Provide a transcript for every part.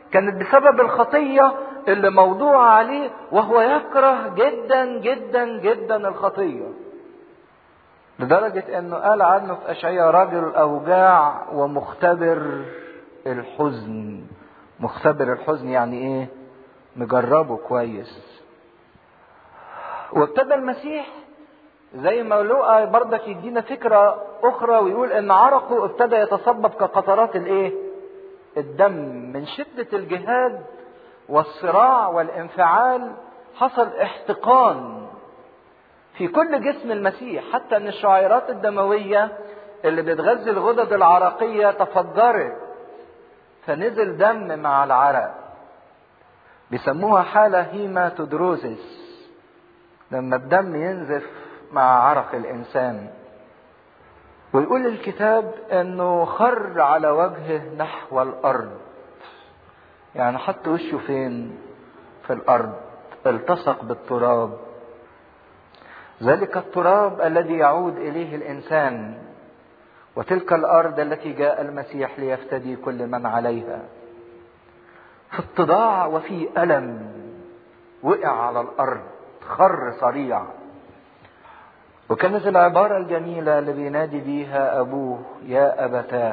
كانت بسبب الخطية اللي موضوع عليه وهو يكره جدا جدا جدا الخطية لدرجة انه قال عنه في اشعياء راجل اوجاع ومختبر الحزن مختبر الحزن يعني ايه مجربه كويس وابتدى المسيح زي ما لوقا برضك يدينا فكرة أخرى ويقول إن عرقه ابتدى يتصبب كقطرات الإيه؟ الدم من شدة الجهاد والصراع والانفعال حصل احتقان في كل جسم المسيح حتى ان الشعيرات الدموية اللي بتغذي الغدد العرقية تفجرت فنزل دم مع العرق بيسموها حالة هيماتودروزيس لما الدم ينزف مع عرق الإنسان ويقول الكتاب انه خر على وجهه نحو الارض يعني حط وشه فين في الارض التصق بالتراب ذلك التراب الذي يعود اليه الانسان وتلك الارض التي جاء المسيح ليفتدي كل من عليها في اتضاع وفي الم وقع على الارض خر صريع وكانت العبارة الجميلة اللي بينادي بيها أبوه يا أبتاه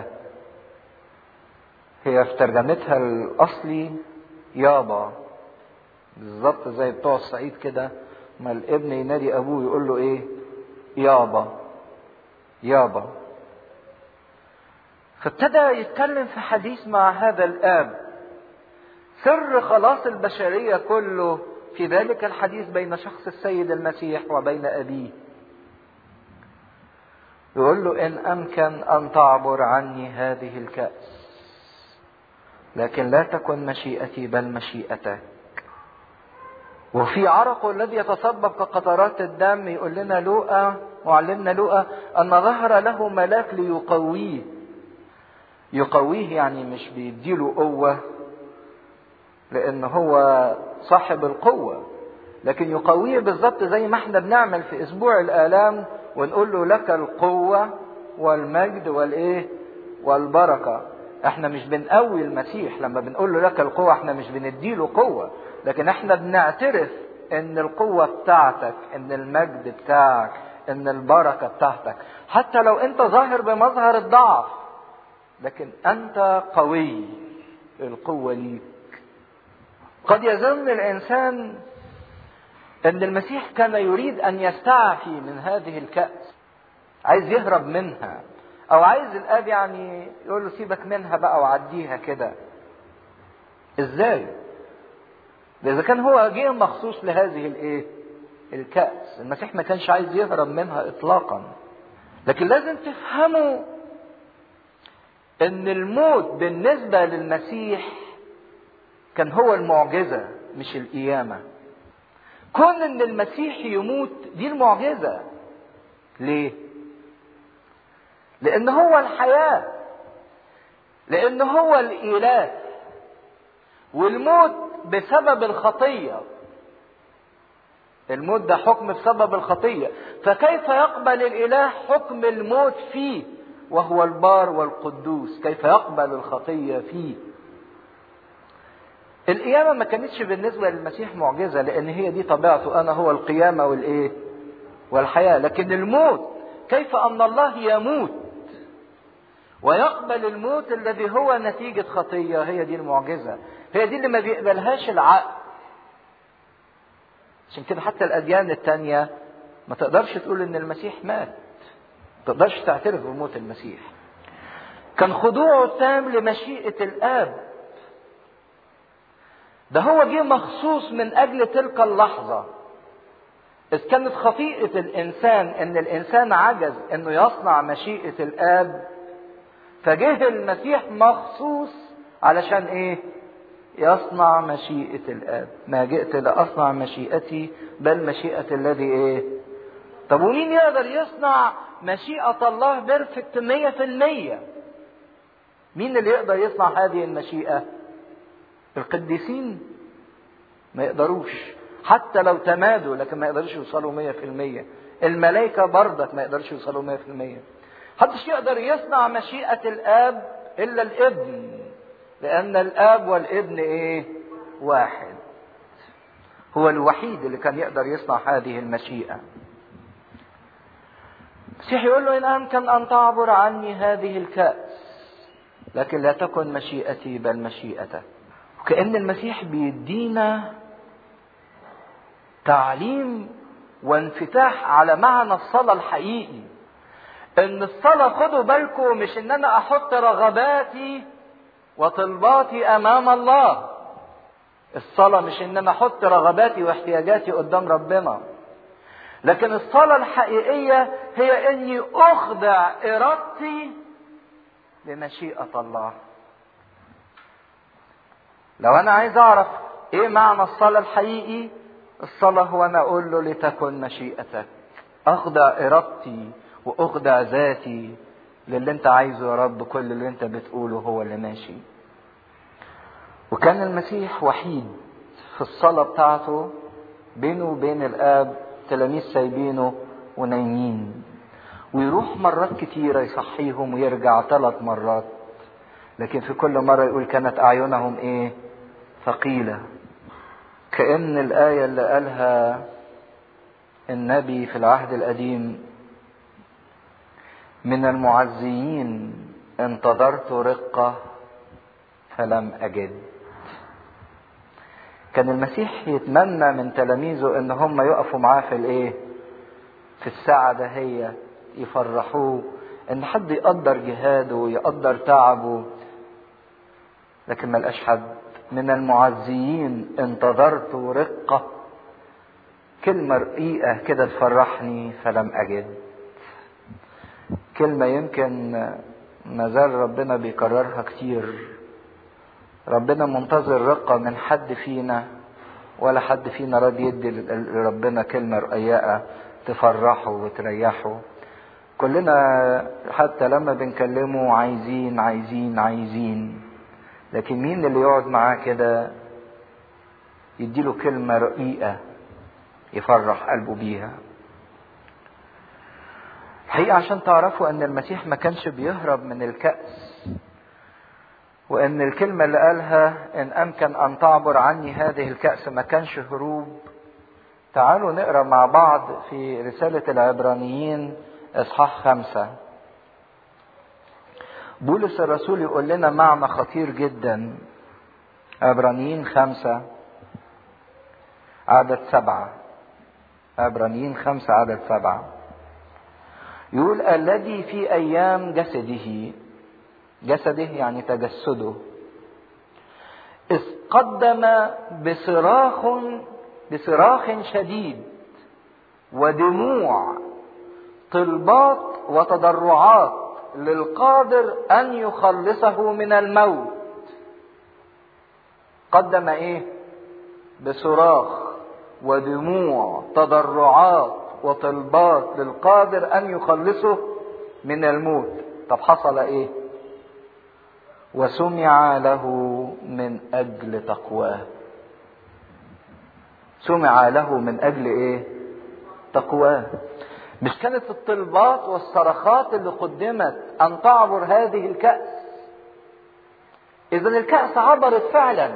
هي في ترجمتها الأصلي يابا بالظبط زي بتوع الصعيد كده ما الابن ينادي أبوه يقول له إيه يابا يابا فابتدى يتكلم في حديث مع هذا الآب سر خلاص البشرية كله في ذلك الحديث بين شخص السيد المسيح وبين أبيه يقول له إن أمكن أن تعبر عني هذه الكأس لكن لا تكن مشيئتي بل مشيئتك وفي عرقه الذي يتصبب كقطرات الدم يقول لنا لوقا معلمنا لوقا أن ظهر له ملاك ليقويه يقويه يعني مش بيديله قوة لأن هو صاحب القوة لكن يقويه بالظبط زي ما احنا بنعمل في أسبوع الآلام ونقول له لك القوة والمجد والإيه والبركة احنا مش بنقوي المسيح لما بنقول له لك القوة احنا مش بنديله قوة لكن احنا بنعترف ان القوة بتاعتك ان المجد بتاعك ان البركة بتاعتك حتى لو انت ظاهر بمظهر الضعف لكن انت قوي القوة ليك قد يظن الانسان ان المسيح كان يريد ان يستعفي من هذه الكأس عايز يهرب منها او عايز الاب يعني يقول له سيبك منها بقى وعديها كده ازاي اذا كان هو جه مخصوص لهذه الايه الكأس المسيح ما كانش عايز يهرب منها اطلاقا لكن لازم تفهموا ان الموت بالنسبة للمسيح كان هو المعجزة مش القيامة كون ان المسيح يموت دي المعجزة ليه لان هو الحياة لان هو الاله والموت بسبب الخطية الموت ده حكم بسبب الخطية فكيف يقبل الاله حكم الموت فيه وهو البار والقدوس كيف يقبل الخطية فيه القيامة ما كانتش بالنسبة للمسيح معجزة لأن هي دي طبيعته أنا هو القيامة والإيه؟ والحياة، لكن الموت كيف أن الله يموت ويقبل الموت الذي هو نتيجة خطية هي دي المعجزة، هي دي اللي ما بيقبلهاش العقل. عشان كده حتى الأديان التانية ما تقدرش تقول إن المسيح مات. ما تقدرش تعترف بموت المسيح. كان خضوعه تام لمشيئة الآب ده هو جه مخصوص من اجل تلك اللحظه اذ كانت خطيئه الانسان ان الانسان عجز انه يصنع مشيئه الاب فجه المسيح مخصوص علشان ايه يصنع مشيئه الاب ما جئت لاصنع مشيئتي بل مشيئه الذي ايه طب ومين يقدر يصنع مشيئه الله بيرفكت مية في المية مين اللي يقدر يصنع هذه المشيئه القديسين ما يقدروش حتى لو تمادوا لكن ما يقدروش يوصلوا مية في المية الملائكة برضك ما يقدرش يوصلوا مية في المية محدش يقدر يصنع مشيئة الآب إلا الابن لان الاب والابن ايه واحد هو الوحيد اللي كان يقدر يصنع هذه المشيئه المسيح يقول له ان امكن ان تعبر عني هذه الكاس لكن لا تكن مشيئتي بل مشيئتك وكأن المسيح بيدينا تعليم وانفتاح على معنى الصلاة الحقيقي ان الصلاة خدوا بالكم مش ان انا احط رغباتي وطلباتي امام الله الصلاة مش ان انا احط رغباتي واحتياجاتي قدام ربنا لكن الصلاة الحقيقية هي اني اخضع ارادتي لمشيئة الله لو انا عايز اعرف ايه معنى الصلاة الحقيقي الصلاة هو انا اقول له لتكن مشيئتك اخضع ارادتي واخضع ذاتي للي انت عايزه يا رب كل اللي انت بتقوله هو اللي ماشي وكان المسيح وحيد في الصلاة بتاعته بينه وبين الاب تلاميذ سايبينه ونايمين ويروح مرات كتيرة يصحيهم ويرجع ثلاث مرات لكن في كل مرة يقول كانت أعينهم إيه ثقيلة كأن الآية اللي قالها النبي في العهد القديم من المعزيين انتظرت رقة فلم أجد كان المسيح يتمنى من تلاميذه ان هم يقفوا معاه في الايه في الساعة دهية يفرحوه ان حد يقدر جهاده ويقدر تعبه لكن ما لقاش حد من المعزيين انتظرت رقة كلمة رقيقة كده تفرحني فلم أجد كلمة يمكن ما زال ربنا بيكررها كتير ربنا منتظر رقة من حد فينا ولا حد فينا راضي يدي لربنا كلمة رقيقة تفرحه وتريحه كلنا حتى لما بنكلمه عايزين عايزين عايزين لكن مين اللي يقعد معاه كده يديله كلمة رقيقة يفرح قلبه بيها الحقيقة عشان تعرفوا ان المسيح ما كانش بيهرب من الكأس وان الكلمة اللي قالها ان امكن ان تعبر عني هذه الكأس ما كانش هروب تعالوا نقرا مع بعض في رسالة العبرانيين اصحاح خمسة بولس الرسول يقول لنا معنى خطير جدا عبرانيين خمسة عدد سبعة عبرانيين خمسة عدد سبعة يقول الذي في أيام جسده جسده يعني تجسده إذ قدم بصراخ بصراخ شديد ودموع طلبات وتضرعات للقادر ان يخلصه من الموت قدم ايه بصراخ ودموع تضرعات وطلبات للقادر ان يخلصه من الموت طب حصل ايه وسمع له من اجل تقواه سمع له من اجل ايه تقواه مش كانت الطلبات والصرخات اللي قدمت ان تعبر هذه الكأس اذا الكأس عبرت فعلا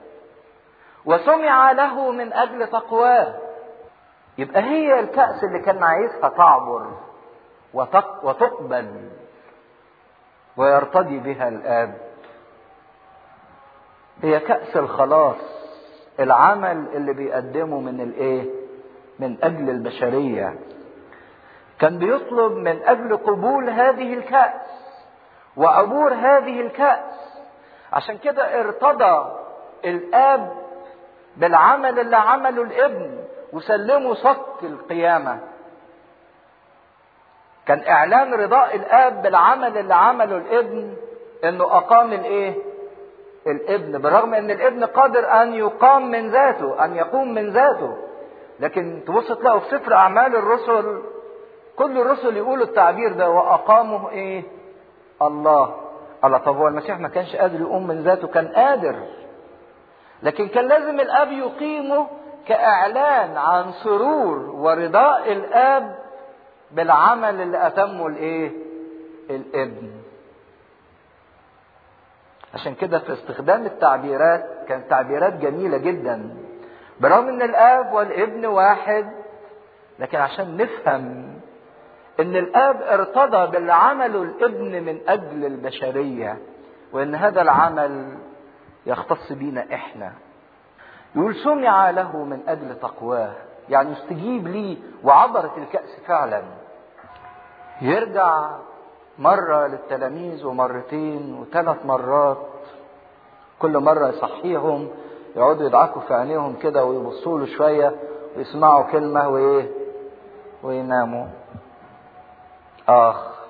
وسمع له من اجل تقواه يبقى هي الكأس اللي كان عايزها تعبر وتقبل ويرتضي بها الآب هي كأس الخلاص العمل اللي بيقدمه من الايه من اجل البشريه كان بيطلب من اجل قبول هذه الكاس وعبور هذه الكاس عشان كده ارتضى الاب بالعمل اللي عمله الابن وسلمه صك القيامه كان اعلان رضاء الاب بالعمل اللي عمله الابن انه اقام الايه الابن بالرغم ان الابن قادر ان يقام من ذاته ان يقوم من ذاته لكن تبص تلاقوا في سفر اعمال الرسل كل الرسل يقولوا التعبير ده واقامه ايه الله الله طب هو المسيح ما كانش قادر يقوم من ذاته كان قادر لكن كان لازم الاب يقيمه كاعلان عن سرور ورضاء الاب بالعمل اللي اتمه الايه الابن عشان كده في استخدام التعبيرات كانت تعبيرات جميلة جدا برغم ان الاب والابن واحد لكن عشان نفهم ان الاب ارتضى باللي عمله الابن من اجل البشرية وان هذا العمل يختص بينا احنا يقول سمع له من اجل تقواه يعني استجيب لي وعبرت الكأس فعلا يرجع مرة للتلاميذ ومرتين وثلاث مرات كل مرة يصحيهم يقعدوا يدعكوا في عينيهم كده ويبصوا له شوية ويسمعوا كلمة وإيه ويناموا آخ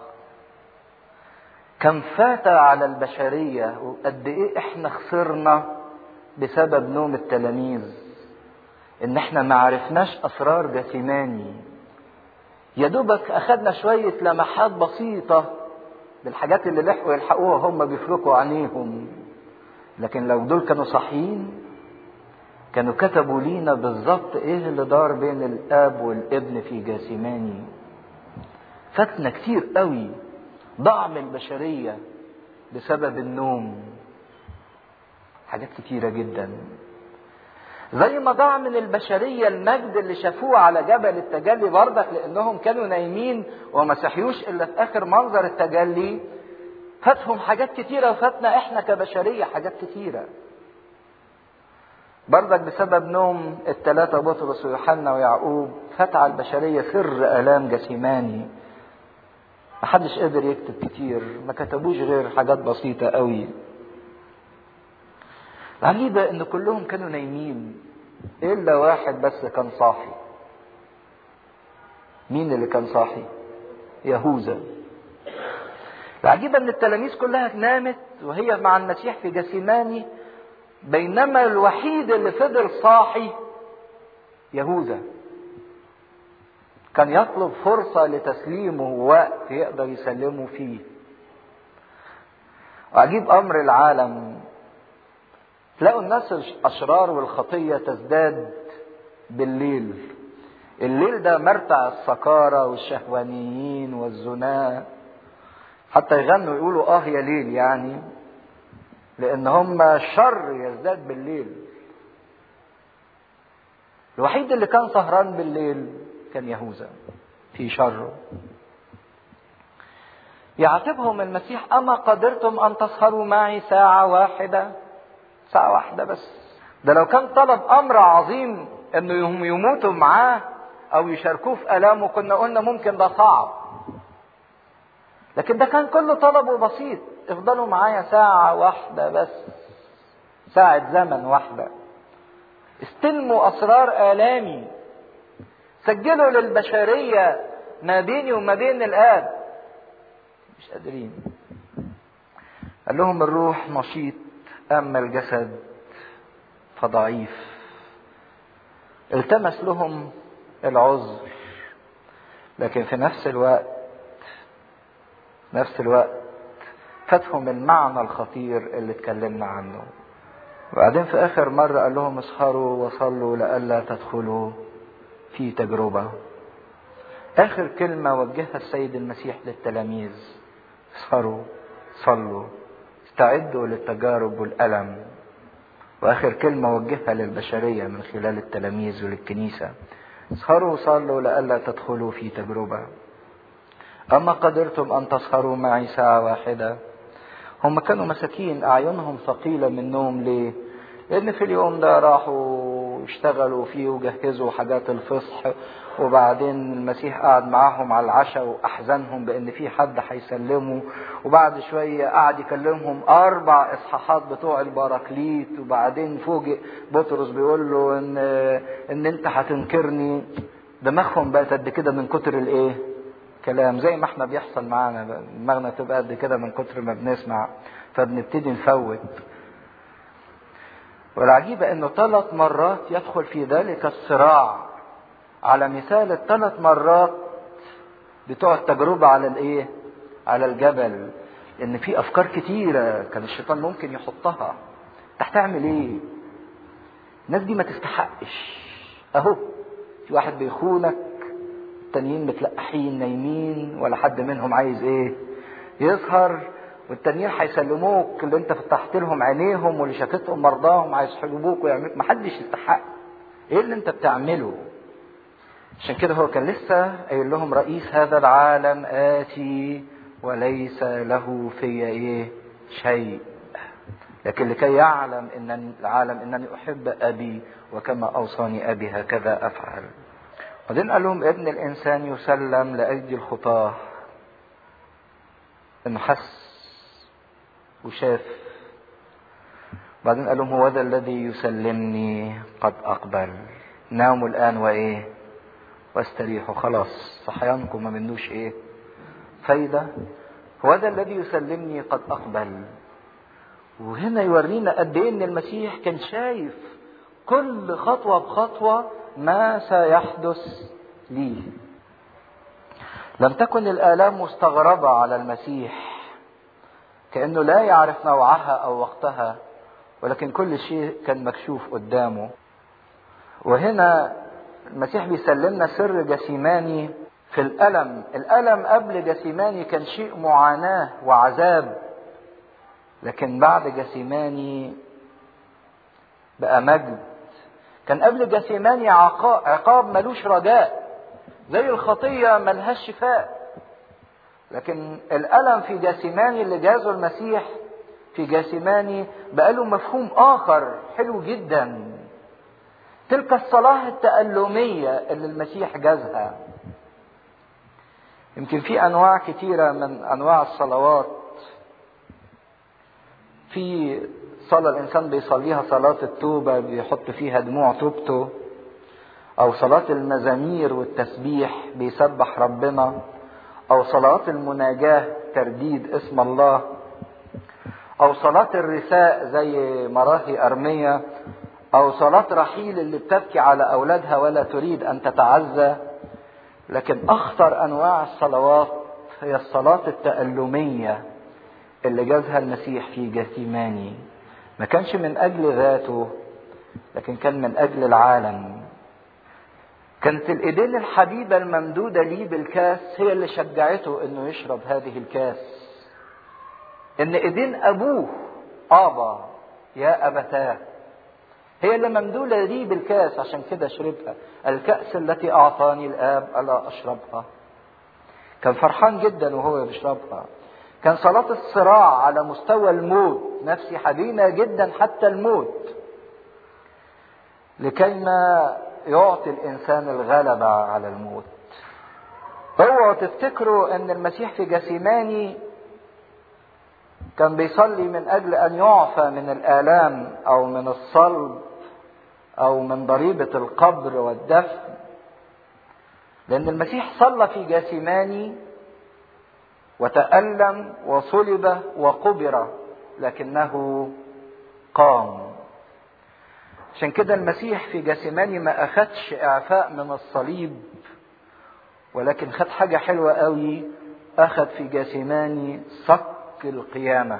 كم فات على البشرية وقد إيه إحنا خسرنا بسبب نوم التلاميذ إن إحنا ما عرفناش أسرار جثماني يا دوبك أخدنا شوية لمحات بسيطة بالحاجات اللي لحقوا يلحقوها هم بيفركوا عينيهم لكن لو دول كانوا صحيين كانوا كتبوا لينا بالظبط ايه اللي دار بين الاب والابن في جاسماني فاتنا كتير قوي ضاع من البشريه بسبب النوم حاجات كتيره جدا زي ما ضاع من البشرية المجد اللي شافوه على جبل التجلي بردك لأنهم كانوا نايمين وما صحيوش إلا في آخر منظر التجلي فاتهم حاجات كتيرة وفاتنا إحنا كبشرية حاجات كتيرة بردك بسبب نوم الثلاثة بطرس ويوحنا ويعقوب فات على البشرية سر آلام جسيماني محدش قدر يكتب كتير ما كتبوش غير حاجات بسيطة قوي العجيبة ان كلهم كانوا نايمين الا واحد بس كان صاحي مين اللي كان صاحي يهوذا العجيبة ان التلاميذ كلها نامت وهي مع المسيح في جسيماني بينما الوحيد اللي فضل صاحي يهوذا كان يطلب فرصة لتسليمه وقت يقدر يسلمه فيه وعجيب أمر العالم تلاقوا الناس الأشرار والخطية تزداد بالليل الليل ده مرتع السكارى والشهوانيين والزنا حتى يغنوا يقولوا اه يا ليل يعني لان هم شر يزداد بالليل الوحيد اللي كان سهران بالليل كان يهوذا في شره يعاتبهم المسيح اما قدرتم ان تسهروا معي ساعه واحده ساعه واحده بس ده لو كان طلب امر عظيم انه يموتوا معاه او يشاركوه في الامه كنا قلنا ممكن ده صعب لكن ده كان كله طلبه بسيط افضلوا معايا ساعة واحدة بس ساعة زمن واحدة استلموا أسرار آلامي سجلوا للبشرية ما بيني وما بين الآب مش قادرين قال لهم الروح نشيط أما الجسد فضعيف التمس لهم العذر لكن في نفس الوقت نفس الوقت فاتهم المعنى الخطير اللي اتكلمنا عنه وبعدين في اخر مرة قال لهم اسهروا وصلوا لئلا تدخلوا في تجربة اخر كلمة وجهها السيد المسيح للتلاميذ اسهروا صلوا استعدوا للتجارب والألم واخر كلمة وجهها للبشرية من خلال التلاميذ وللكنيسة اسهروا وصلوا لئلا تدخلوا في تجربة أما قدرتم أن تسهروا معي ساعة واحدة هم كانوا مساكين أعينهم ثقيلة من النوم ليه؟ لأن في اليوم ده راحوا يشتغلوا فيه وجهزوا حاجات الفصح وبعدين المسيح قعد معاهم على العشاء وأحزنهم بأن في حد هيسلمه وبعد شوية قعد يكلمهم أربع إصحاحات بتوع البراكليت وبعدين فوجئ بطرس بيقول له إن إن أنت هتنكرني دماغهم بقت قد كده من كتر الإيه؟ كلام زي ما احنا بيحصل معانا دماغنا تبقى قد كده من كتر ما بنسمع فبنبتدي نفوت والعجيبة انه ثلاث مرات يدخل في ذلك الصراع على مثال الثلاث مرات بتوع التجربة على الايه على الجبل ان في افكار كتيرة كان الشيطان ممكن يحطها انت هتعمل ايه الناس دي ما تستحقش اهو في واحد بيخونك التانيين متلقحين نايمين ولا حد منهم عايز ايه يسهر والتانيين هيسلموك اللي انت فتحت لهم عينيهم واللي شافتهم مرضاهم هيسحبوك ويعملوك محدش يستحق ايه اللي انت بتعمله عشان كده هو كان لسه قايل لهم رئيس هذا العالم آتي وليس له في ايه شيء لكن لكي يعلم ان العالم انني احب ابي وكما اوصاني ابي هكذا افعل بعدين قال لهم ابن الانسان يسلم لايدي الخطاه انه حس وشاف بعدين قال لهم هو ذا الذي يسلمني قد اقبل ناموا الان وايه واستريحوا خلاص صحيانكم ما منوش ايه فايده هو ذا الذي يسلمني قد اقبل وهنا يورينا قد ايه ان المسيح كان شايف كل خطوه بخطوه ما سيحدث ليه لم تكن الالام مستغربه على المسيح كانه لا يعرف نوعها او وقتها ولكن كل شيء كان مكشوف قدامه وهنا المسيح بيسلمنا سر جسيماني في الالم الالم قبل جسيماني كان شيء معاناه وعذاب لكن بعد جسيماني بقى مجد كان قبل جسيماني عقاب ملوش رجاء زي الخطية ملهاش شفاء لكن الألم في جاسماني اللي جازه المسيح في جاسماني بقى له مفهوم آخر حلو جدا تلك الصلاة التألمية اللي المسيح جازها يمكن في أنواع كتيرة من أنواع الصلوات في صلاة الإنسان بيصليها صلاة التوبة بيحط فيها دموع توبته أو صلاة المزامير والتسبيح بيسبح ربنا أو صلاة المناجاة ترديد اسم الله أو صلاة الرثاء زي مراهي أرمية أو صلاة رحيل اللي بتبكي على أولادها ولا تريد أن تتعزى لكن أخطر أنواع الصلوات هي الصلاة التألمية اللي جازها المسيح في جثيماني ما كانش من أجل ذاته لكن كان من أجل العالم كانت الايدين الحبيبة الممدودة ليه بالكاس هي اللي شجعته انه يشرب هذه الكاس ان ايدين ابوه ابا يا ابتاه هي اللي ممدودة ليه بالكاس عشان كده شربها الكأس التي اعطاني الاب الا اشربها كان فرحان جدا وهو بيشربها كان صلاة الصراع على مستوى الموت نفسي حزينة جدا حتى الموت لكيما يعطي الانسان الغلبة على الموت اوعوا تفتكروا ان المسيح في جسيماني كان بيصلي من اجل ان يعفى من الالام او من الصلب او من ضريبة القبر والدفن لان المسيح صلى في جاسيماني وتألم وصلب وقبر لكنه قام عشان كده المسيح في جاسماني ما اخدش اعفاء من الصليب ولكن خد حاجة حلوة قوي اخد في جاسماني صك القيامة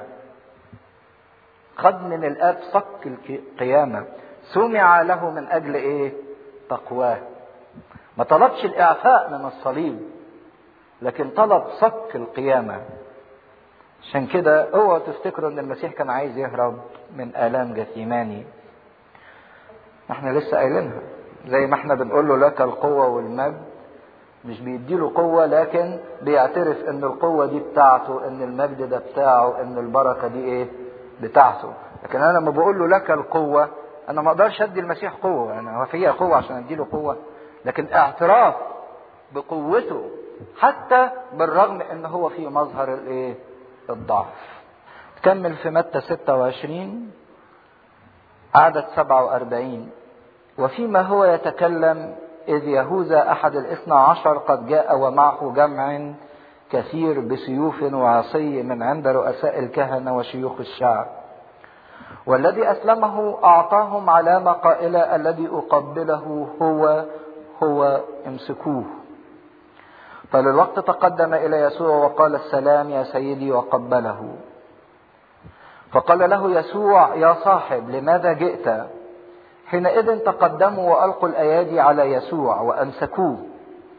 خد من الاب صك القيامة سمع له من اجل ايه تقواه ما طلبش الاعفاء من الصليب لكن طلب صك القيامة عشان كده اوعوا تفتكروا ان المسيح كان عايز يهرب من الام جثيماني احنا لسه قايلينها زي ما احنا بنقول له لك القوة والمجد مش بيديله قوة لكن بيعترف ان القوة دي بتاعته ان المجد ده بتاعه ان البركة دي ايه بتاعته لكن انا لما بقول له لك القوة انا ما اقدرش ادي المسيح قوة انا هو فيها قوة عشان اديله قوة لكن اعتراف بقوته حتى بالرغم ان هو في مظهر الايه الضعف تكمل في متى 26 عدد 47 وفيما هو يتكلم إذ يهوذا أحد الاثنى عشر قد جاء ومعه جمع كثير بسيوف وعصي من عند رؤساء الكهنة وشيوخ الشعب والذي أسلمه أعطاهم علامة قائلة الذي أقبله هو هو امسكوه فللوقت تقدم إلى يسوع وقال السلام يا سيدي وقبله فقال له يسوع يا صاحب لماذا جئت حينئذ تقدموا والقوا الايادي على يسوع وامسكوه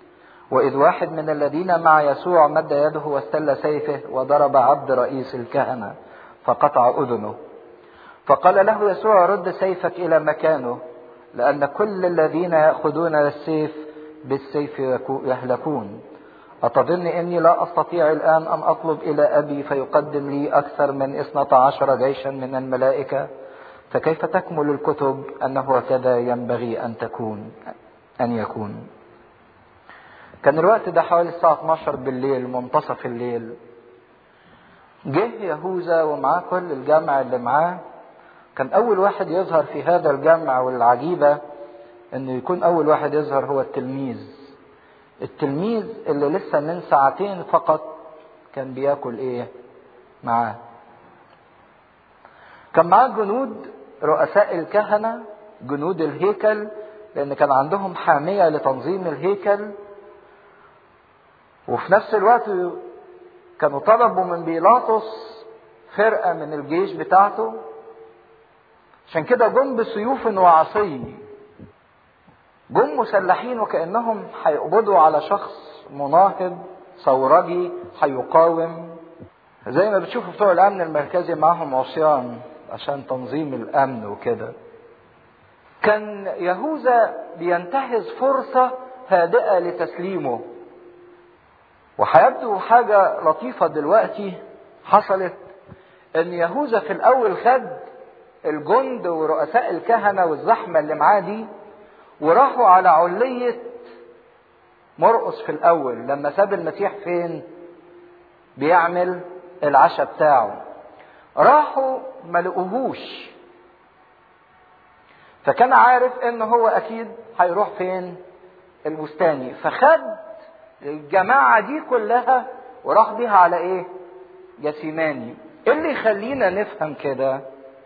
وإذ واحد من الذين مع يسوع مد يده واستل سيفه وضرب عبد رئيس الكهنة فقطع أذنه فقال له يسوع رد سيفك إلى مكانه لأن كل الذين يأخذون السيف بالسيف يهلكون أتظن إني لا أستطيع الآن أن أطلب إلى أبي فيقدم لي أكثر من اثنة عشر جيشا من الملائكة فكيف تكمل الكتب أنه هكذا ينبغي أن تكون أن يكون كان الوقت ده حوالي الساعة 12 بالليل منتصف الليل جه يهوذا ومعاه كل الجمع اللي معاه كان أول واحد يظهر في هذا الجمع والعجيبة إنه يكون أول واحد يظهر هو التلميذ التلميذ اللي لسه من ساعتين فقط كان بياكل إيه معاه كان معاه جنود رؤساء الكهنة جنود الهيكل لأن كان عندهم حامية لتنظيم الهيكل وفي نفس الوقت كانوا طلبوا من بيلاطس فرقة من الجيش بتاعته عشان كده جم بسيوف وعصي جم مسلحين وكأنهم هيقبضوا على شخص مناهض ثورجي هيقاوم زي ما بتشوفوا بتوع الأمن المركزي معاهم عصيان عشان تنظيم الأمن وكده كان يهوذا بينتهز فرصة هادئة لتسليمه وهيبدو حاجة لطيفة دلوقتي حصلت ان يهوذا في الاول خد الجند ورؤساء الكهنة والزحمة اللي معاه دي وراحوا على علية مرقص في الاول لما ساب المسيح فين بيعمل العشاء بتاعه راحوا ما لقوهوش فكان عارف ان هو اكيد هيروح فين البستاني فخد الجماعة دي كلها وراح بيها على ايه جسيماني ايه اللي يخلينا نفهم كده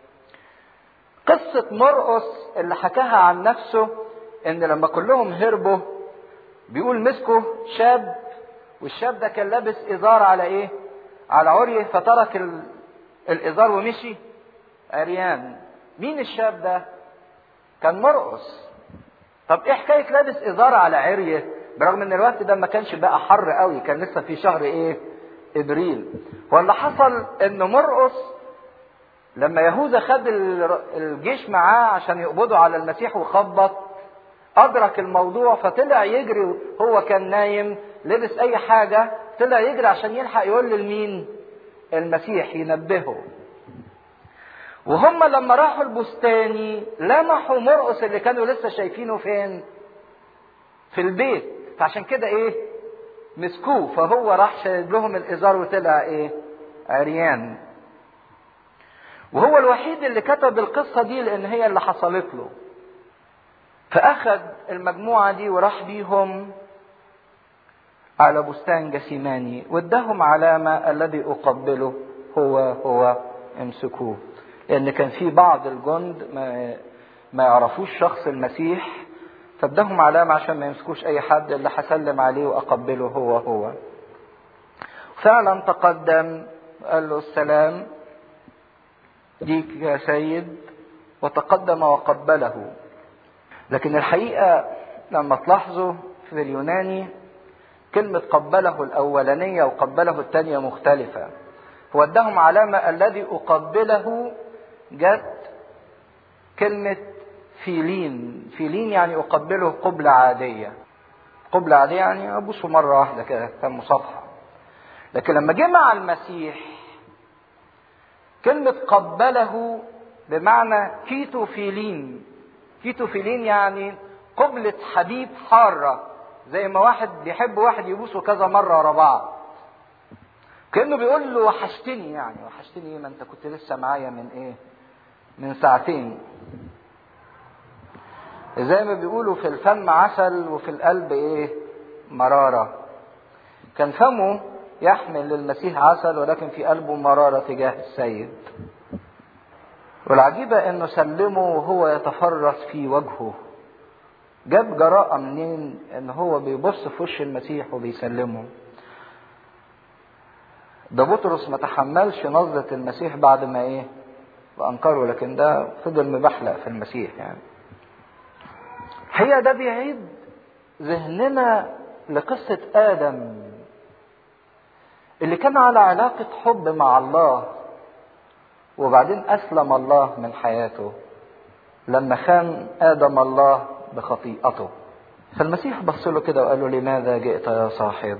قصة مرقص اللي حكاها عن نفسه ان لما كلهم هربوا بيقول مسكوا شاب والشاب ده كان لابس ازار على ايه على عريه فترك ال... الازار ومشي عريان مين الشاب ده كان مرقص طب ايه حكايه لابس ازار على عريه برغم ان الوقت ده ما كانش بقى حر قوي كان لسه في شهر ايه ابريل واللي حصل ان مرقص لما يهوذا خد الجيش معاه عشان يقبضوا على المسيح وخبط ادرك الموضوع فطلع يجري هو كان نايم لبس اي حاجه طلع يجري عشان يلحق يقول لمين المسيح ينبهه وهم لما راحوا البستاني لمحوا مرقص اللي كانوا لسه شايفينه فين في البيت فعشان كده ايه مسكوه فهو راح شايل لهم الازار وطلع ايه عريان وهو الوحيد اللي كتب القصة دي لان هي اللي حصلت له فاخذ المجموعة دي وراح بيهم على بستان جسيماني واداهم علامة الذي اقبله هو هو امسكوه لان كان في بعض الجند ما, ما يعرفوش شخص المسيح فاداهم علامة عشان ما يمسكوش أي حد اللي هسلم عليه وأقبله هو هو. فعلا تقدم قال له السلام ليك يا سيد وتقدم وقبله. لكن الحقيقة لما تلاحظوا في اليوناني كلمة قبله الأولانية وقبله الثانية مختلفة. هو اداهم علامة الذي أقبله جت كلمة فيلين فيلين يعني أقبله قبلة عادية قبلة عادية يعني أبوسه مرة واحدة كده كان مصافحة لكن لما جه مع المسيح كلمة قبله بمعنى كيتو فيلين كيتو فيلين يعني قبلة حبيب حارة زي ما واحد بيحب واحد يبوسه كذا مرة ورا بعض كأنه بيقول له وحشتني يعني وحشتني ما انت كنت لسه معايا من ايه من ساعتين زي ما بيقولوا في الفم عسل وفي القلب ايه مرارة كان فمه يحمل للمسيح عسل ولكن في قلبه مرارة تجاه السيد والعجيبة انه سلمه وهو يتفرس في وجهه جاب جراءة منين ان هو بيبص في وش المسيح وبيسلمه ده بطرس ما تحملش نظرة المسيح بعد ما ايه وانكره لكن ده فضل مبحلق في المسيح يعني هي ده بيعيد ذهننا لقصة آدم اللي كان على علاقة حب مع الله وبعدين أسلم الله من حياته لما خان آدم الله بخطيئته فالمسيح بص له كده وقال له لماذا جئت يا صاحب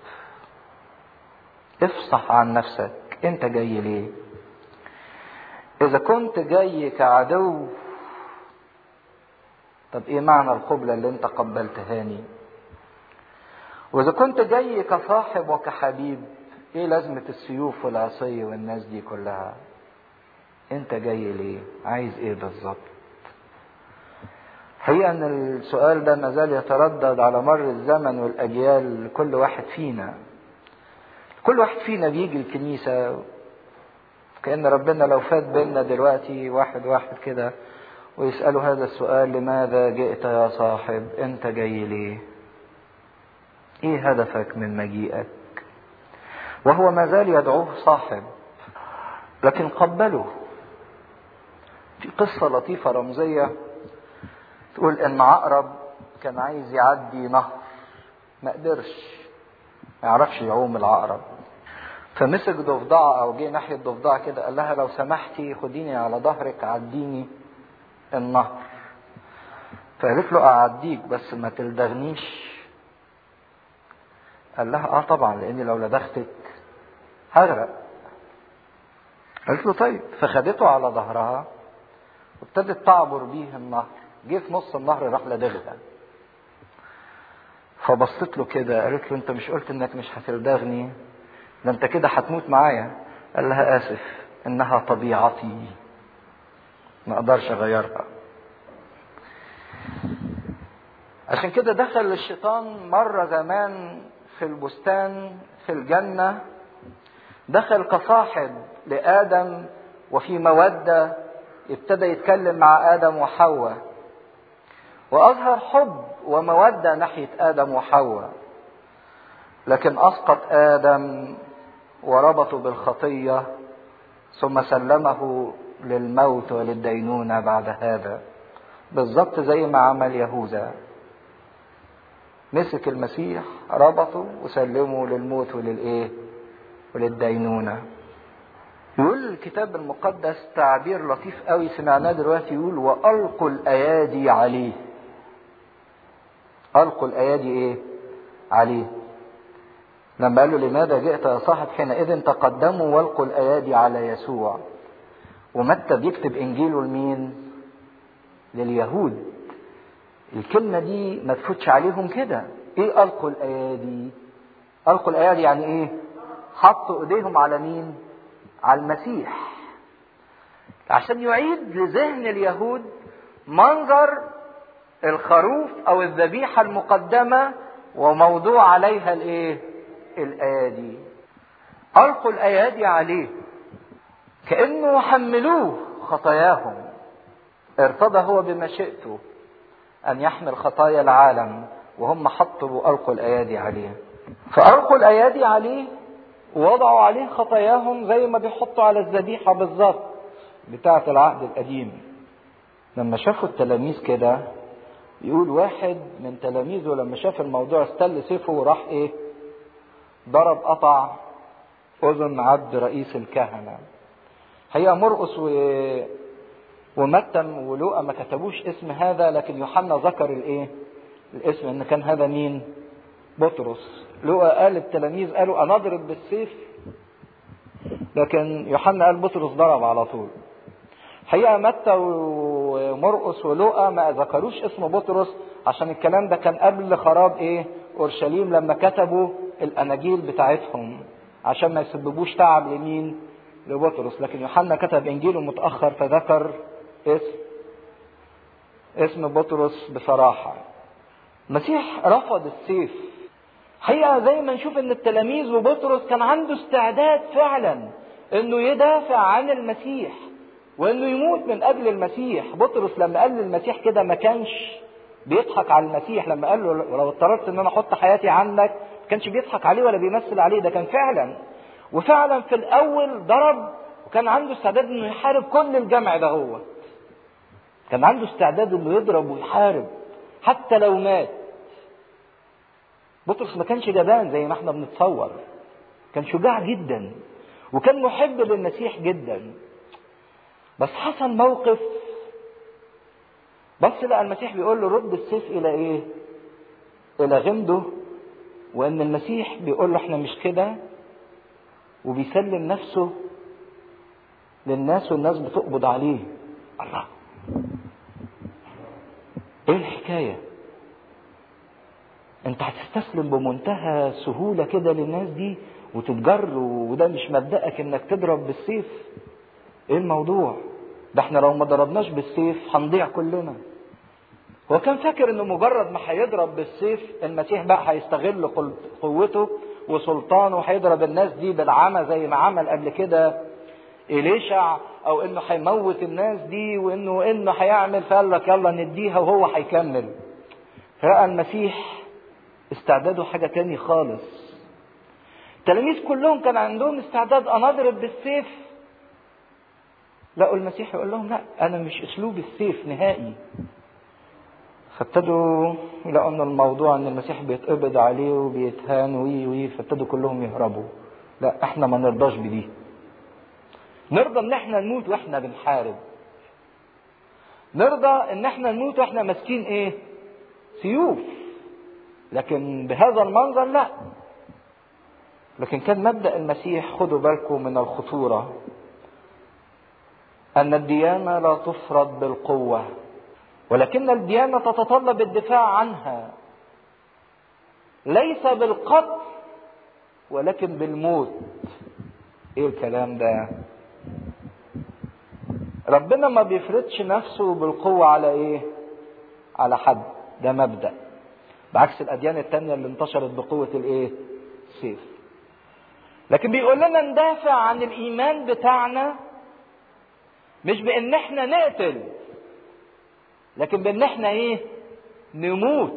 افصح عن نفسك انت جاي ليه اذا كنت جاي كعدو طب ايه معنى القبلة اللي انت قبلتهاني واذا كنت جاي كصاحب وكحبيب ايه لازمة السيوف والعصي والناس دي كلها انت جاي ليه عايز ايه بالظبط هي ان السؤال ده مازال يتردد على مر الزمن والاجيال لكل واحد فينا كل واحد فينا بيجي الكنيسة كأن ربنا لو فات بينا دلوقتي واحد واحد كده ويسأله هذا السؤال لماذا جئت يا صاحب انت جاي ليه ايه هدفك من مجيئك وهو ما زال يدعوه صاحب لكن قبله في قصة لطيفة رمزية تقول ان عقرب كان عايز يعدي نهر ما قدرش ما يعرفش يعوم العقرب فمسك ضفدعة او جه ناحية ضفدعة كده قال لها لو سمحتي خديني على ظهرك عديني النهر فقالت له اعديك بس ما تلدغنيش قال لها اه طبعا لاني لو لدغتك هغرق قالت له طيب فخدته على ظهرها وابتدت تعبر بيه النهر جه في نص النهر راح لدغها فبصت له كده قالت له انت مش قلت انك مش هتلدغني ده انت كده هتموت معايا قال لها اسف انها طبيعتي ما اقدرش اغيرها عشان كده دخل الشيطان مرة زمان في البستان في الجنة دخل كصاحب لآدم وفي مودة ابتدى يتكلم مع آدم وحواء وأظهر حب ومودة ناحية آدم وحواء لكن أسقط آدم وربطه بالخطية ثم سلمه للموت وللدينونة بعد هذا بالظبط زي ما عمل يهوذا مسك المسيح ربطه وسلمه للموت وللايه وللدينونة يقول الكتاب المقدس تعبير لطيف قوي سمعناه دلوقتي يقول وألقوا الأيادي عليه ألقوا الأيادي إيه عليه لما قال له لماذا جئت يا صاحب حينئذ تقدموا والقوا الأيادي على يسوع ومتى بيكتب إنجيله لمين لليهود الكلمة دي ما تفوتش عليهم كده ايه ألقوا الأيادي ألقوا الأيادي يعني ايه حطوا ايديهم على مين على المسيح عشان يعيد لذهن اليهود منظر الخروف او الذبيحة المقدمة وموضوع عليها الايه الايادي ألقوا الأيادي عليه كأنه حملوه خطاياهم ارتضى هو بمشيئته أن يحمل خطايا العالم وهم حطوا وألقوا الأيادي عليه فألقوا الأيادي عليه ووضعوا عليه خطاياهم زي ما بيحطوا على الذبيحة بالظبط بتاعة العهد القديم لما شافوا التلاميذ كده يقول واحد من تلاميذه لما شاف الموضوع استل سيفه وراح ايه ضرب قطع اذن عبد رئيس الكهنه هي مرقص و... ومتم ولوقا ما كتبوش اسم هذا لكن يوحنا ذكر الايه الاسم ان كان هذا مين بطرس لوقا قال التلاميذ قالوا انا اضرب بالسيف لكن يوحنا قال بطرس ضرب على طول حقيقة متى ومرقس ولوقا ما ذكروش اسم بطرس عشان الكلام ده كان قبل خراب ايه اورشليم لما كتبوا الاناجيل بتاعتهم عشان ما يسببوش تعب لمين لبطرس لكن يوحنا كتب انجيله متاخر فذكر اسم اسم بطرس بصراحه المسيح رفض السيف حقيقه زي ما نشوف ان التلاميذ وبطرس كان عنده استعداد فعلا انه يدافع عن المسيح وانه يموت من اجل المسيح بطرس لما قال للمسيح كده ما كانش بيضحك على المسيح لما قال له لو اضطررت ان انا احط حياتي عنك ما كانش بيضحك عليه ولا بيمثل عليه ده كان فعلا وفعلا في الاول ضرب وكان عنده استعداد انه يحارب كل الجمع ده هو كان عنده استعداد انه يضرب ويحارب حتى لو مات بطرس ما كانش جبان زي ما احنا بنتصور كان شجاع جدا وكان محب للمسيح جدا بس حصل موقف بص لقى المسيح بيقول له رد السيف الى ايه الى غمده وان المسيح بيقول له احنا مش كده وبيسلم نفسه للناس والناس بتقبض عليه الله ايه الحكايه انت هتستسلم بمنتهى سهوله كده للناس دي وتتجر وده مش مبدأك انك تضرب بالسيف ايه الموضوع ده احنا لو ما ضربناش بالسيف هنضيع كلنا هو كان فاكر انه مجرد ما هيضرب بالسيف المسيح بقى هيستغل قوته وسلطانه وهيضرب الناس دي بالعمى زي ما عمل قبل كده إليشع او انه هيموت الناس دي وانه انه هيعمل فقال لك يلا نديها وهو هيكمل فرأى المسيح استعداده حاجة تاني خالص التلاميذ كلهم كان عندهم استعداد انا اضرب بالسيف لقوا المسيح يقول لهم لا انا مش اسلوب السيف نهائي فابتدوا يلاقوا ان الموضوع ان المسيح بيتقبض عليه وبيتهان وي وي فابتدوا كلهم يهربوا لا احنا ما نرضاش بدي نرضى ان احنا نموت واحنا بنحارب نرضى ان احنا نموت واحنا ماسكين ايه سيوف لكن بهذا المنظر لا لكن كان مبدا المسيح خدوا بالكم من الخطوره ان الديانه لا تفرض بالقوه ولكن الديانه تتطلب الدفاع عنها ليس بالقتل ولكن بالموت ايه الكلام ده ربنا ما بيفرضش نفسه بالقوه على ايه على حد ده مبدا بعكس الاديان التانية اللي انتشرت بقوه الايه السيف لكن بيقول لنا ندافع عن الايمان بتاعنا مش بان احنا نقتل لكن بان احنا ايه نموت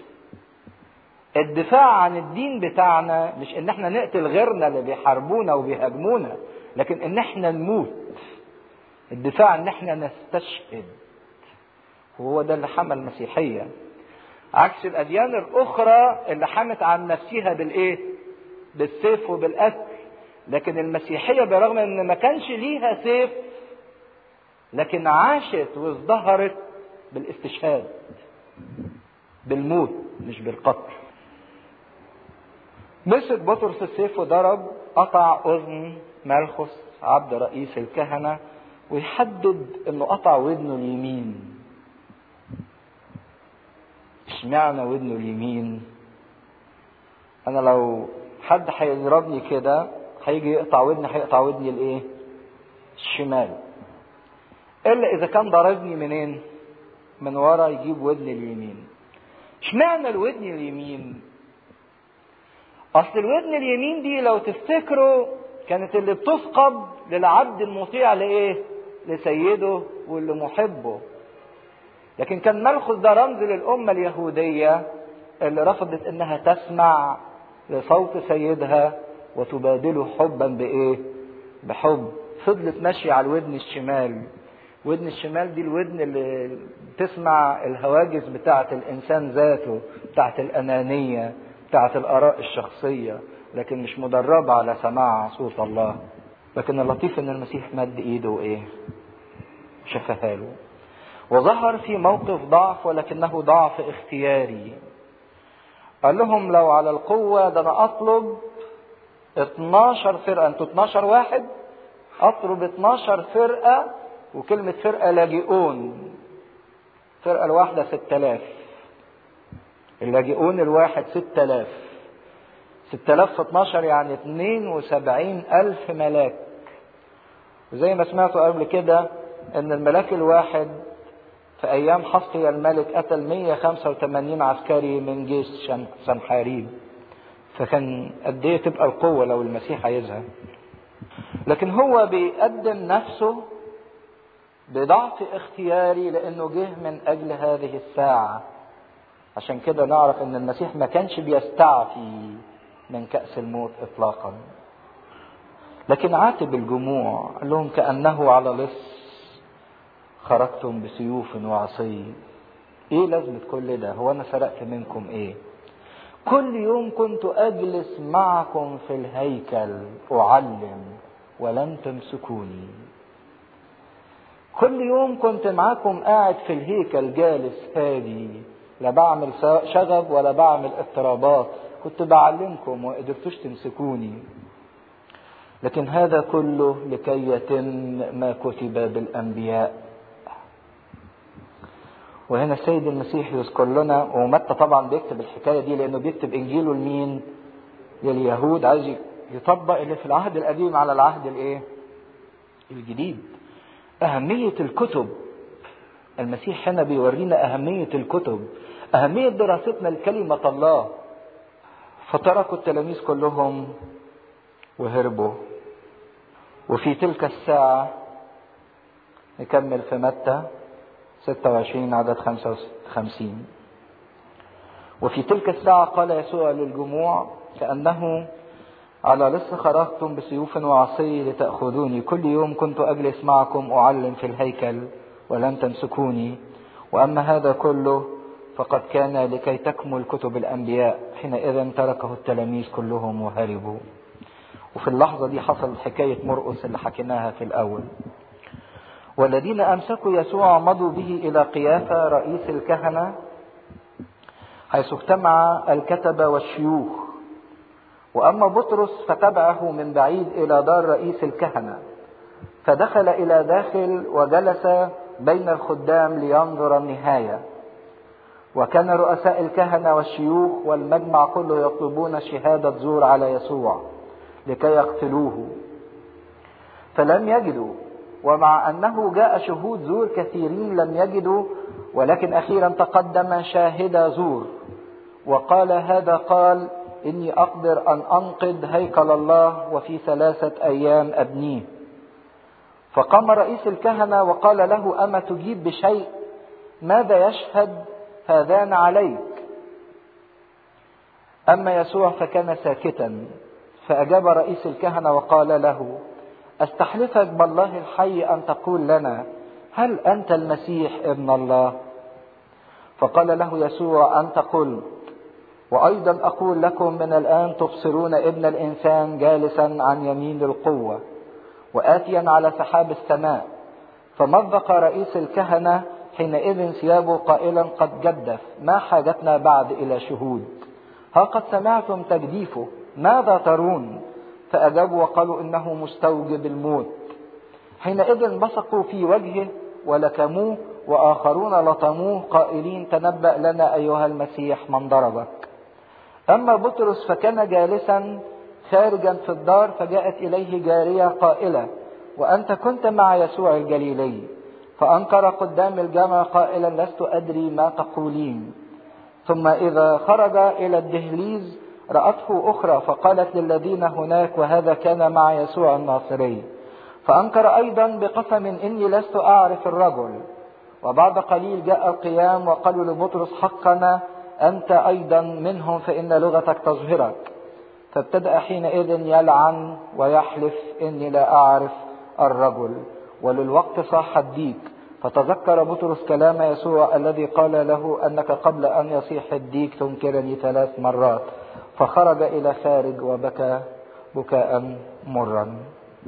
الدفاع عن الدين بتاعنا مش ان احنا نقتل غيرنا اللي بيحاربونا وبيهاجمونا لكن ان احنا نموت الدفاع ان احنا نستشهد وهو ده اللي حمى المسيحيه عكس الاديان الاخرى اللي حمت عن نفسها بالايه بالسيف وبالقتل لكن المسيحيه برغم ان ما كانش ليها سيف لكن عاشت وازدهرت بالاستشهاد بالموت مش بالقتل مسك بطرس السيف وضرب قطع اذن ملخص عبد رئيس الكهنه ويحدد انه قطع ودنه اليمين اشمعنى ودنه اليمين انا لو حد هيضربني كده هيجي يقطع ودني هيقطع ودني الايه الشمال الا اذا كان ضربني منين من ورا يجيب ودني اليمين اشمعنى الودن اليمين اصل الودن اليمين دي لو تفتكروا كانت اللي بتثقب للعبد المطيع لايه لسيده واللي محبه لكن كان ملخص ده رمز للأمة اليهودية اللي رفضت إنها تسمع لصوت سيدها وتبادله حبا بإيه؟ بحب فضلت ماشية على الودن الشمال ودن الشمال دي الودن اللي تسمع الهواجس بتاعة الإنسان ذاته بتاعة الأنانية بتاعة الآراء الشخصية لكن مش مدربة على سماع صوت الله لكن اللطيف إن المسيح مد إيده وإيه؟ شفاها له وظهر في موقف ضعف ولكنه ضعف اختياري قال لهم لو على القوة ده أنا أطلب 12 فرقة أنتوا 12 واحد أطلب 12 فرقة وكلمة فرقة لاجئون الفرقة الواحدة 6000 اللاجئون الواحد 6000 6000 في 12 يعني 72 ألف ملاك وزي ما سمعتوا قبل كده ان الملاك الواحد في ايام حصقي الملك قتل 185 عسكري من جيش سنحاريب فكان قد ايه تبقى القوه لو المسيح عايزها لكن هو بيقدم نفسه بضعف اختياري لانه جه من اجل هذه الساعه عشان كده نعرف ان المسيح ما كانش بيستعفي من كاس الموت اطلاقا لكن عاتب الجموع قال لهم كانه على لص خرجتم بسيوف وعصي ايه لازمة كل ده هو انا سرقت منكم ايه كل يوم كنت اجلس معكم في الهيكل اعلم ولم تمسكوني كل يوم كنت معاكم قاعد في الهيكل جالس هادي لا بعمل شغب ولا بعمل اضطرابات كنت بعلمكم وما قدرتوش تمسكوني لكن هذا كله لكي يتم ما كتب بالانبياء وهنا السيد المسيح يذكر لنا ومتى طبعا بيكتب الحكايه دي لانه بيكتب انجيله لمين؟ لليهود عايز يطبق اللي في العهد القديم على العهد الايه؟ الجديد. اهميه الكتب المسيح هنا بيورينا اهميه الكتب اهميه دراستنا لكلمه الله فتركوا التلاميذ كلهم وهربوا وفي تلك الساعه نكمل في متى 26 عدد 55 وفي تلك الساعة قال يسوع للجموع كأنه على لص خرجتم بسيوف وعصي لتأخذوني كل يوم كنت أجلس معكم أعلم في الهيكل ولم تمسكوني وأما هذا كله فقد كان لكي تكمل كتب الأنبياء حينئذ تركه التلاميذ كلهم وهربوا وفي اللحظة دي حصل حكاية مرقس اللي حكيناها في الأول والذين امسكوا يسوع مضوا به الى قيافه رئيس الكهنه حيث اجتمع الكتبه والشيوخ واما بطرس فتبعه من بعيد الى دار رئيس الكهنه فدخل الى داخل وجلس بين الخدام لينظر النهايه وكان رؤساء الكهنه والشيوخ والمجمع كله يطلبون شهاده زور على يسوع لكي يقتلوه فلم يجدوا ومع انه جاء شهود زور كثيرين لم يجدوا ولكن اخيرا تقدم شاهد زور وقال هذا قال اني اقدر ان انقذ هيكل الله وفي ثلاثه ايام ابنيه فقام رئيس الكهنه وقال له اما تجيب بشيء ماذا يشهد هذان عليك اما يسوع فكان ساكتا فاجاب رئيس الكهنه وقال له استحلفك بالله الحي ان تقول لنا هل انت المسيح ابن الله فقال له يسوع انت قلت وايضا اقول لكم من الان تبصرون ابن الانسان جالسا عن يمين القوه واتيا على سحاب السماء فمزق رئيس الكهنه حينئذ ثيابه قائلا قد جدف ما حاجتنا بعد الى شهود ها قد سمعتم تجديفه ماذا ترون فأجابوا وقالوا إنه مستوجب الموت حينئذ بصقوا في وجهه ولكموه وآخرون لطموه قائلين تنبأ لنا أيها المسيح من ضربك أما بطرس فكان جالسا خارجا في الدار فجاءت إليه جارية قائلة وأنت كنت مع يسوع الجليلي فأنكر قدام الجامع قائلا لست أدري ما تقولين ثم إذا خرج إلى الدهليز رأته أخرى فقالت للذين هناك وهذا كان مع يسوع الناصري فأنكر أيضا بقسم إني لست أعرف الرجل وبعد قليل جاء القيام وقالوا لبطرس حقنا أنت أيضا منهم فإن لغتك تظهرك فابتدأ حينئذ يلعن ويحلف إني لا أعرف الرجل وللوقت صاح الديك فتذكر بطرس كلام يسوع الذي قال له أنك قبل أن يصيح الديك تنكرني ثلاث مرات فخرج إلى خارج وبكى بكاء مرا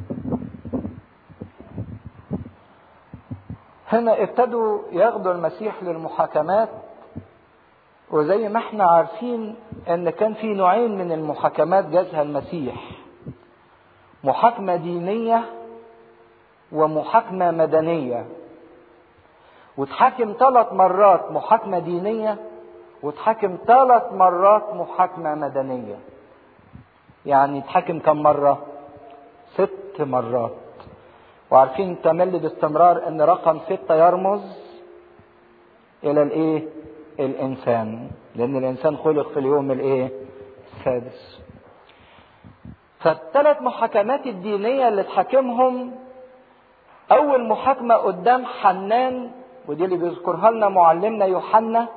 هنا ابتدوا ياخدوا المسيح للمحاكمات وزي ما احنا عارفين ان كان في نوعين من المحاكمات جازها المسيح محاكمه دينيه ومحاكمه مدنيه واتحاكم ثلاث مرات محاكمه دينيه واتحاكم ثلاث مرات محاكمة مدنية يعني اتحاكم كم مرة ست مرات وعارفين تملي باستمرار ان رقم ستة يرمز الى الايه الانسان لان الانسان خلق في اليوم الايه السادس فالثلاث محاكمات الدينية اللي اتحاكمهم اول محاكمة قدام حنان ودي اللي بيذكرها لنا معلمنا يوحنا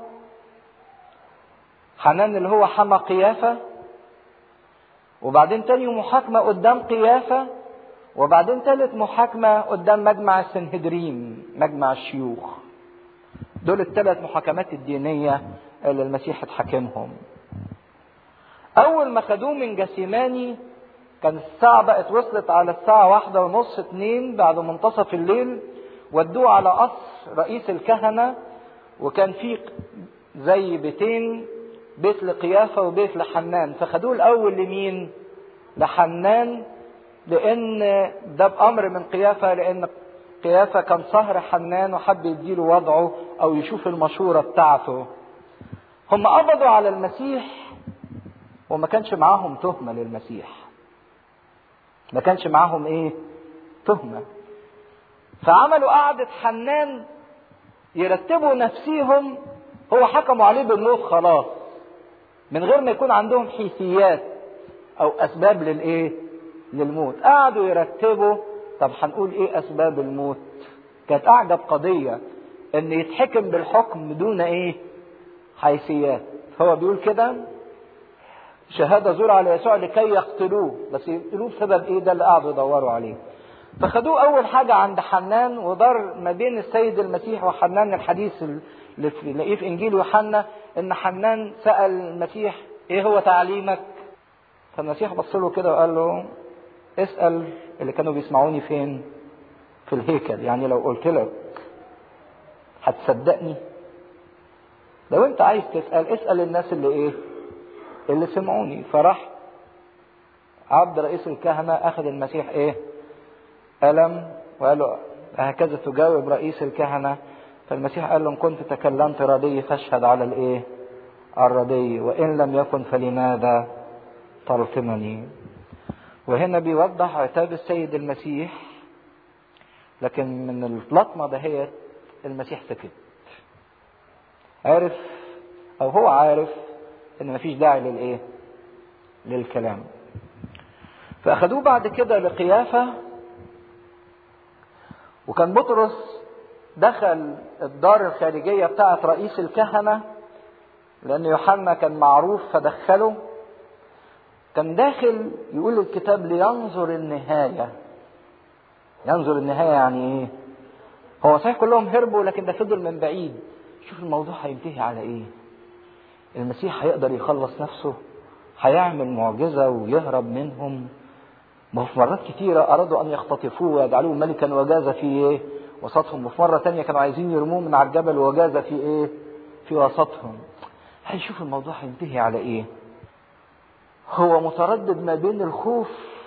حنان اللي هو حمى قيافة وبعدين تاني محاكمة قدام قيافة وبعدين تالت محاكمة قدام مجمع السنهدرين مجمع الشيوخ دول الثلاث محاكمات الدينية اللي المسيح اتحاكمهم اول ما خدوه من جسيماني كان الساعة بقت وصلت على الساعة واحدة ونص اتنين بعد منتصف الليل ودوه على قصر رئيس الكهنة وكان في زي بيتين بيت لقيافة وبيت لحنان فخدوه الأول لمين؟ لحنان لأن ده بأمر من قيافة لأن قيافة كان صهر حنان وحب يديله وضعه أو يشوف المشورة بتاعته هم قبضوا على المسيح وما كانش معاهم تهمة للمسيح ما كانش معاهم ايه تهمة فعملوا قعدة حنان يرتبوا نفسيهم هو حكموا عليه بالموت خلاص من غير ما يكون عندهم حيثيات او اسباب للايه للموت قعدوا يرتبوا طب هنقول ايه اسباب الموت كانت اعجب قضية ان يتحكم بالحكم دون ايه حيثيات هو بيقول كده شهادة زور على يسوع لكي يقتلوه بس يقتلوه بسبب ايه ده اللي قعدوا يدوروا عليه فخدوه اول حاجة عند حنان ودار ما بين السيد المسيح وحنان الحديث اللي نلاقيه في انجيل يوحنا ان حنان سأل المسيح ايه هو تعليمك فالمسيح بص له كده وقال له اسأل اللي كانوا بيسمعوني فين في الهيكل يعني لو قلت لك هتصدقني لو انت عايز تسأل اسأل الناس اللي ايه اللي سمعوني فراح عبد رئيس الكهنة أخذ المسيح إيه؟ ألم وقال له هكذا تجاوب رئيس الكهنة فالمسيح قال له إن كنت تكلمت ردي فاشهد على الإيه؟ الردي وإن لم يكن فلماذا تلطمني وهنا بيوضح عتاب السيد المسيح لكن من اللطمة دهيت المسيح سكت عارف أو هو عارف ان مفيش داعي للايه للكلام فاخدوه بعد كده لقيافة وكان بطرس دخل الدار الخارجية بتاعة رئيس الكهنة لأن يوحنا كان معروف فدخله كان داخل يقول الكتاب لينظر النهاية ينظر النهاية يعني ايه هو صحيح كلهم هربوا لكن ده فضل من بعيد شوف الموضوع هينتهي على ايه المسيح هيقدر يخلص نفسه هيعمل معجزة ويهرب منهم ما هو في مرات كتيرة أرادوا أن يختطفوه ويجعلوه ملكا وجاز في إيه؟ وسطهم وفي مرة تانية كانوا عايزين يرموه من على الجبل وجاز في إيه؟ في وسطهم هيشوف الموضوع هينتهي على إيه؟ هو متردد ما بين الخوف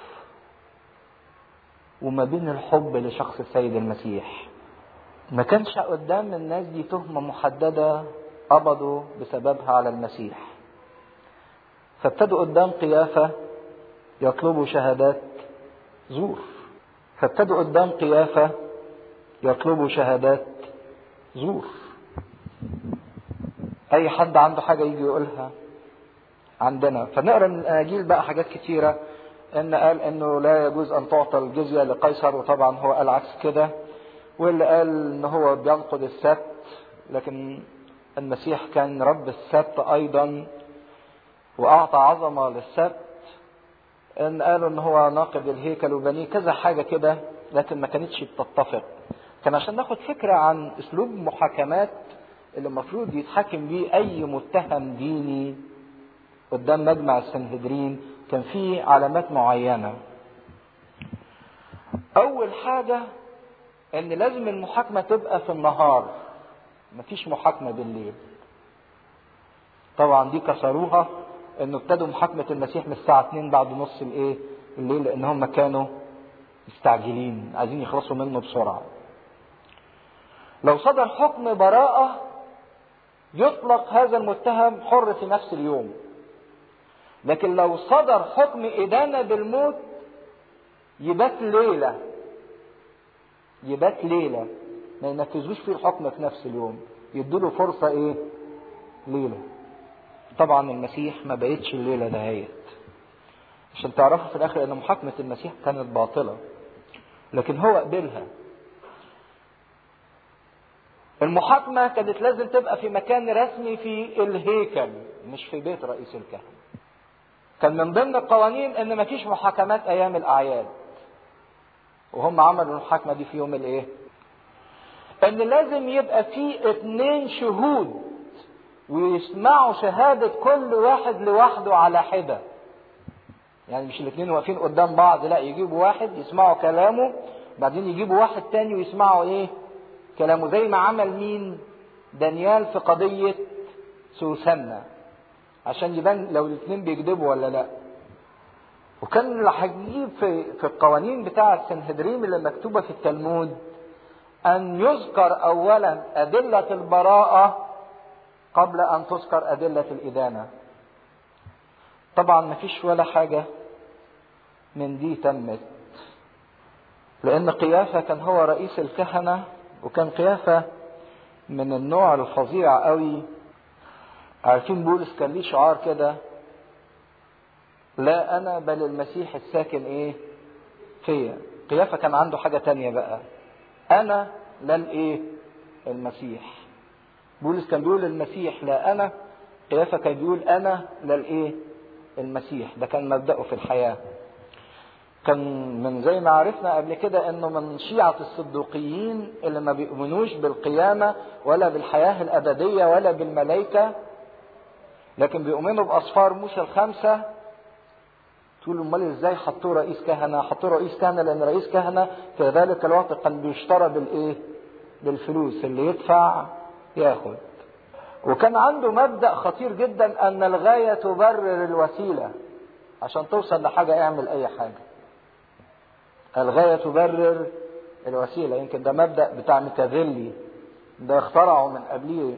وما بين الحب لشخص السيد المسيح ما كانش قدام الناس دي تهمة محددة قبضوا بسببها على المسيح فابتدوا قدام قيافة يطلبوا شهادات زور فابتدوا قدام قيافة يطلبوا شهادات زور أي حد عنده حاجة يجي يقولها عندنا فنقرا من الأناجيل بقى حاجات كتيرة إن قال إنه لا يجوز أن تعطى الجزية لقيصر وطبعا هو قال عكس كده واللي قال إن هو بينقض السبت لكن المسيح كان رب السبت ايضا واعطى عظمه للسبت ان قالوا ان هو ناقض الهيكل وبنيه كذا حاجه كده لكن ما كانتش بتتفق كان عشان ناخد فكره عن اسلوب محاكمات اللي المفروض يتحاكم بيه اي متهم ديني قدام مجمع السنهدرين كان في علامات معينه اول حاجه ان لازم المحاكمه تبقى في النهار مفيش محاكمة بالليل طبعا دي كسروها انه ابتدوا محاكمة المسيح من الساعة 2 بعد نص الايه الليل لان هم كانوا مستعجلين عايزين يخلصوا منه بسرعة لو صدر حكم براءة يطلق هذا المتهم حر في نفس اليوم لكن لو صدر حكم إدانة بالموت يبات ليلة يبات ليلة ما ينفذوش فيه الحكم في نفس اليوم يدوا فرصة ايه ليلة طبعا المسيح ما بقتش الليلة دهيت عشان تعرفوا في الاخر ان محاكمة المسيح كانت باطلة لكن هو قبلها المحاكمة كانت لازم تبقى في مكان رسمي في الهيكل مش في بيت رئيس الكهنة كان من ضمن القوانين ان مفيش محاكمات ايام الاعياد وهم عملوا المحاكمة دي في يوم الايه ان لازم يبقى في اتنين شهود ويسمعوا شهادة كل واحد لوحده على حدة يعني مش الاثنين واقفين قدام بعض لا يجيبوا واحد يسمعوا كلامه بعدين يجيبوا واحد تاني ويسمعوا ايه كلامه زي ما عمل مين دانيال في قضية سوسنة عشان يبان لو الاثنين بيكذبوا ولا لا وكان اللي هيجيب في في القوانين بتاعة السنهدريم اللي مكتوبة في التلمود أن يذكر أولا أدلة البراءة قبل أن تذكر أدلة الإدانة. طبعا ما فيش ولا حاجة من دي تمت. لأن قيافة كان هو رئيس الكهنة وكان قيافة من النوع الفظيع قوي عارفين بولس كان ليه شعار كده لا أنا بل المسيح الساكن إيه؟ فيا. قيافة كان عنده حاجة تانية بقى. أنا لا الإيه؟ المسيح. بولس كان بيقول المسيح لا أنا قيافة كان بيقول أنا لا الإيه؟ المسيح. ده كان مبدأه في الحياة. كان من زي ما عرفنا قبل كده انه من شيعة الصدوقيين اللي ما بيؤمنوش بالقيامة ولا بالحياة الأبدية ولا بالملائكة لكن بيؤمنوا بأصفار موسى الخمسة تقول امال ازاي حطوه رئيس كهنه؟ حطوه رئيس كهنه لان رئيس كهنه في ذلك الوقت كان بيشترى بالايه؟ بالفلوس اللي يدفع ياخد. وكان عنده مبدا خطير جدا ان الغايه تبرر الوسيله. عشان توصل لحاجه اعمل اي حاجه. الغايه تبرر الوسيله يمكن ده مبدا بتاع ميكافيلي ده اخترعه من قبليه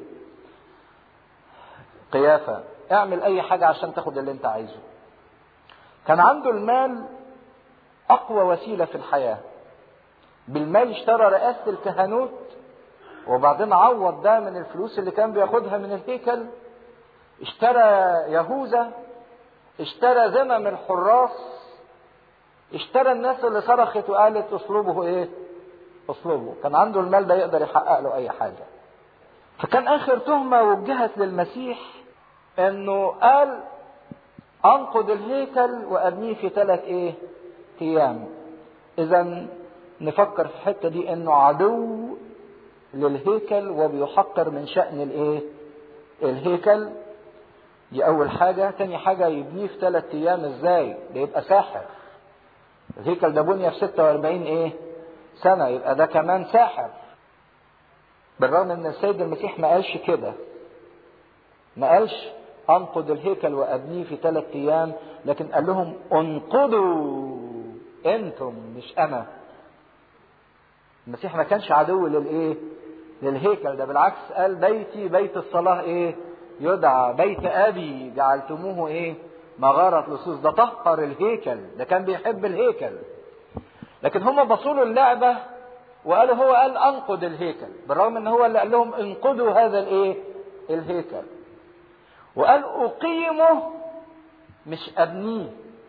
قيافه اعمل اي حاجه عشان تاخد اللي انت عايزه. كان عنده المال أقوى وسيلة في الحياة بالمال اشترى رئاسة الكهنوت وبعدين عوض ده من الفلوس اللي كان بياخدها من الهيكل اشترى يهوذا اشترى زمم الحراس اشترى الناس اللي صرخت وقالت اصلبه ايه اصلبه كان عنده المال ده يقدر يحقق له اي حاجة فكان اخر تهمة وجهت للمسيح انه قال انقض الهيكل وابنيه في ثلاث ايه ايام اذا نفكر في الحته دي انه عدو للهيكل وبيحقر من شان الايه الهيكل دي اول حاجه تاني حاجه يبنيه في ثلاث ايام ازاي ده يبقى ساحر الهيكل ده بني في 46 ايه سنه يبقى ده كمان ساحر بالرغم ان السيد المسيح ما قالش كده ما قالش انقض الهيكل وابنيه في ثلاث ايام لكن قال لهم انقضوا انتم مش انا المسيح ما كانش عدو للايه للهيكل ده بالعكس قال بيتي بيت الصلاه ايه يدعى بيت ابي جعلتموه ايه مغارة لصوص ده طهر الهيكل ده كان بيحب الهيكل لكن هم بصوا له اللعبة وقالوا هو قال انقض الهيكل بالرغم ان هو اللي قال لهم انقضوا هذا الايه الهيكل وقال أقيمه مش أبنيه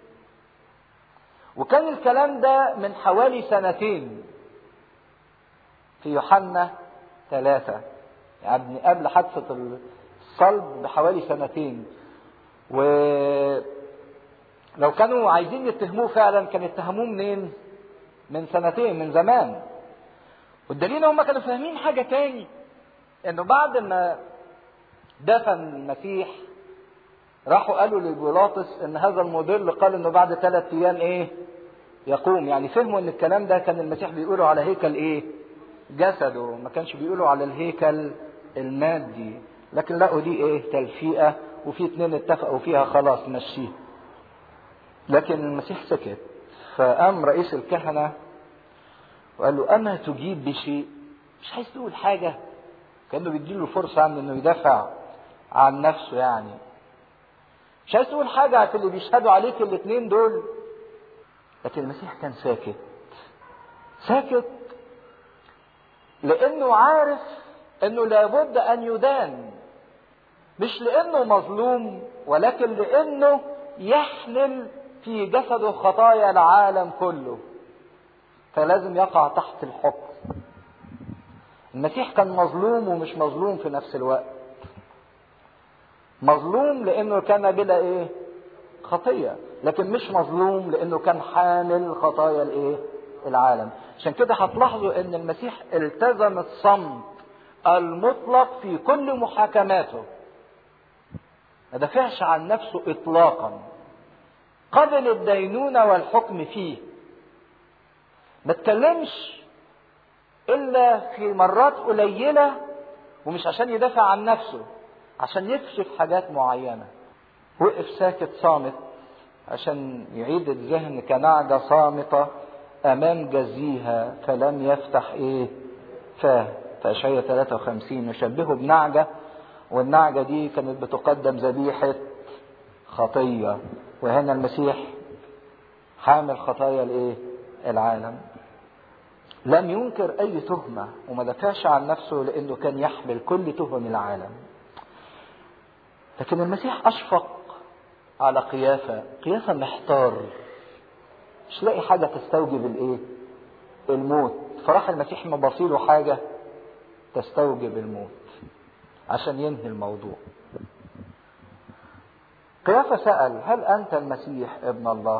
وكان الكلام ده من حوالي سنتين في يوحنا ثلاثة يعني قبل حادثة الصلب بحوالي سنتين ولو كانوا عايزين يتهموه فعلا كان يتهموه منين؟ من سنتين من زمان والدليل هم كانوا فاهمين حاجة تاني انه بعد ما دفن المسيح راحوا قالوا لبيلاطس ان هذا المضل قال انه بعد ثلاث ايام ايه يقوم يعني فهموا ان الكلام ده كان المسيح بيقوله على هيكل ايه جسده ما كانش بيقوله على الهيكل المادي لكن لقوا دي ايه تلفيقة وفي اتنين اتفقوا فيها خلاص مشيه لكن المسيح سكت فقام رئيس الكهنة وقال له أما تجيب بشيء مش عايز تقول حاجة كأنه بيديله فرصة يعني إنه يدافع عن نفسه يعني مش عايز تقول حاجة في اللي بيشهدوا عليك الاثنين دول لكن المسيح كان ساكت ساكت لأنه عارف أنه لابد أن يدان مش لأنه مظلوم ولكن لأنه يحمل في جسده خطايا العالم كله فلازم يقع تحت الحكم المسيح كان مظلوم ومش مظلوم في نفس الوقت مظلوم لانه كان بلا ايه خطيه لكن مش مظلوم لانه كان حامل خطايا الايه العالم عشان كده هتلاحظوا ان المسيح التزم الصمت المطلق في كل محاكماته ما دافعش عن نفسه اطلاقا قبل الدينونة والحكم فيه ما اتكلمش الا في مرات قليلة ومش عشان يدافع عن نفسه عشان يكشف حاجات معينة وقف ساكت صامت عشان يعيد الذهن كنعجة صامتة أمام جزيها فلم يفتح إيه فاه في أشعية 53 نشبهه بنعجة والنعجة دي كانت بتقدم ذبيحة خطية وهنا المسيح حامل خطايا الايه العالم لم ينكر اي تهمة وما دافعش عن نفسه لانه كان يحمل كل تهم العالم لكن المسيح اشفق على قيافة قيافة محتار مش لاقي حاجة تستوجب الايه الموت فراح المسيح مبصيله حاجة تستوجب الموت عشان ينهي الموضوع قيافة سأل هل أنت المسيح ابن الله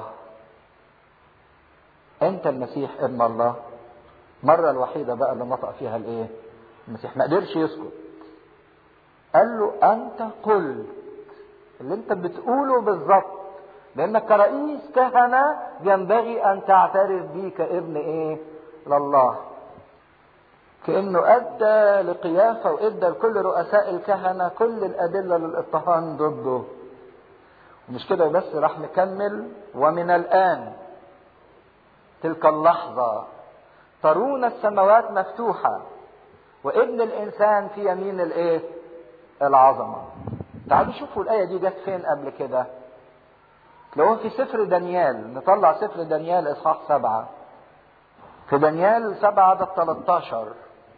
أنت المسيح ابن الله مرة الوحيدة بقى اللي نطق فيها الإيه المسيح ما قدرش يسكت قال له أنت قلت اللي أنت بتقوله بالظبط لأنك كرئيس كهنة ينبغي أن تعترف بي كابن إيه لله كأنه أدى لقيافة وأدى لكل رؤساء الكهنة كل الأدلة للاضطهاد ضده ومش كده بس راح مكمل ومن الآن تلك اللحظة ترون السماوات مفتوحة وابن الإنسان في يمين الإيه؟ العظمة. تعالوا شوفوا الآية دي جت فين قبل كده. لو في سفر دانيال نطلع سفر دانيال إصحاح سبعة. في دانيال سبعة عدد 13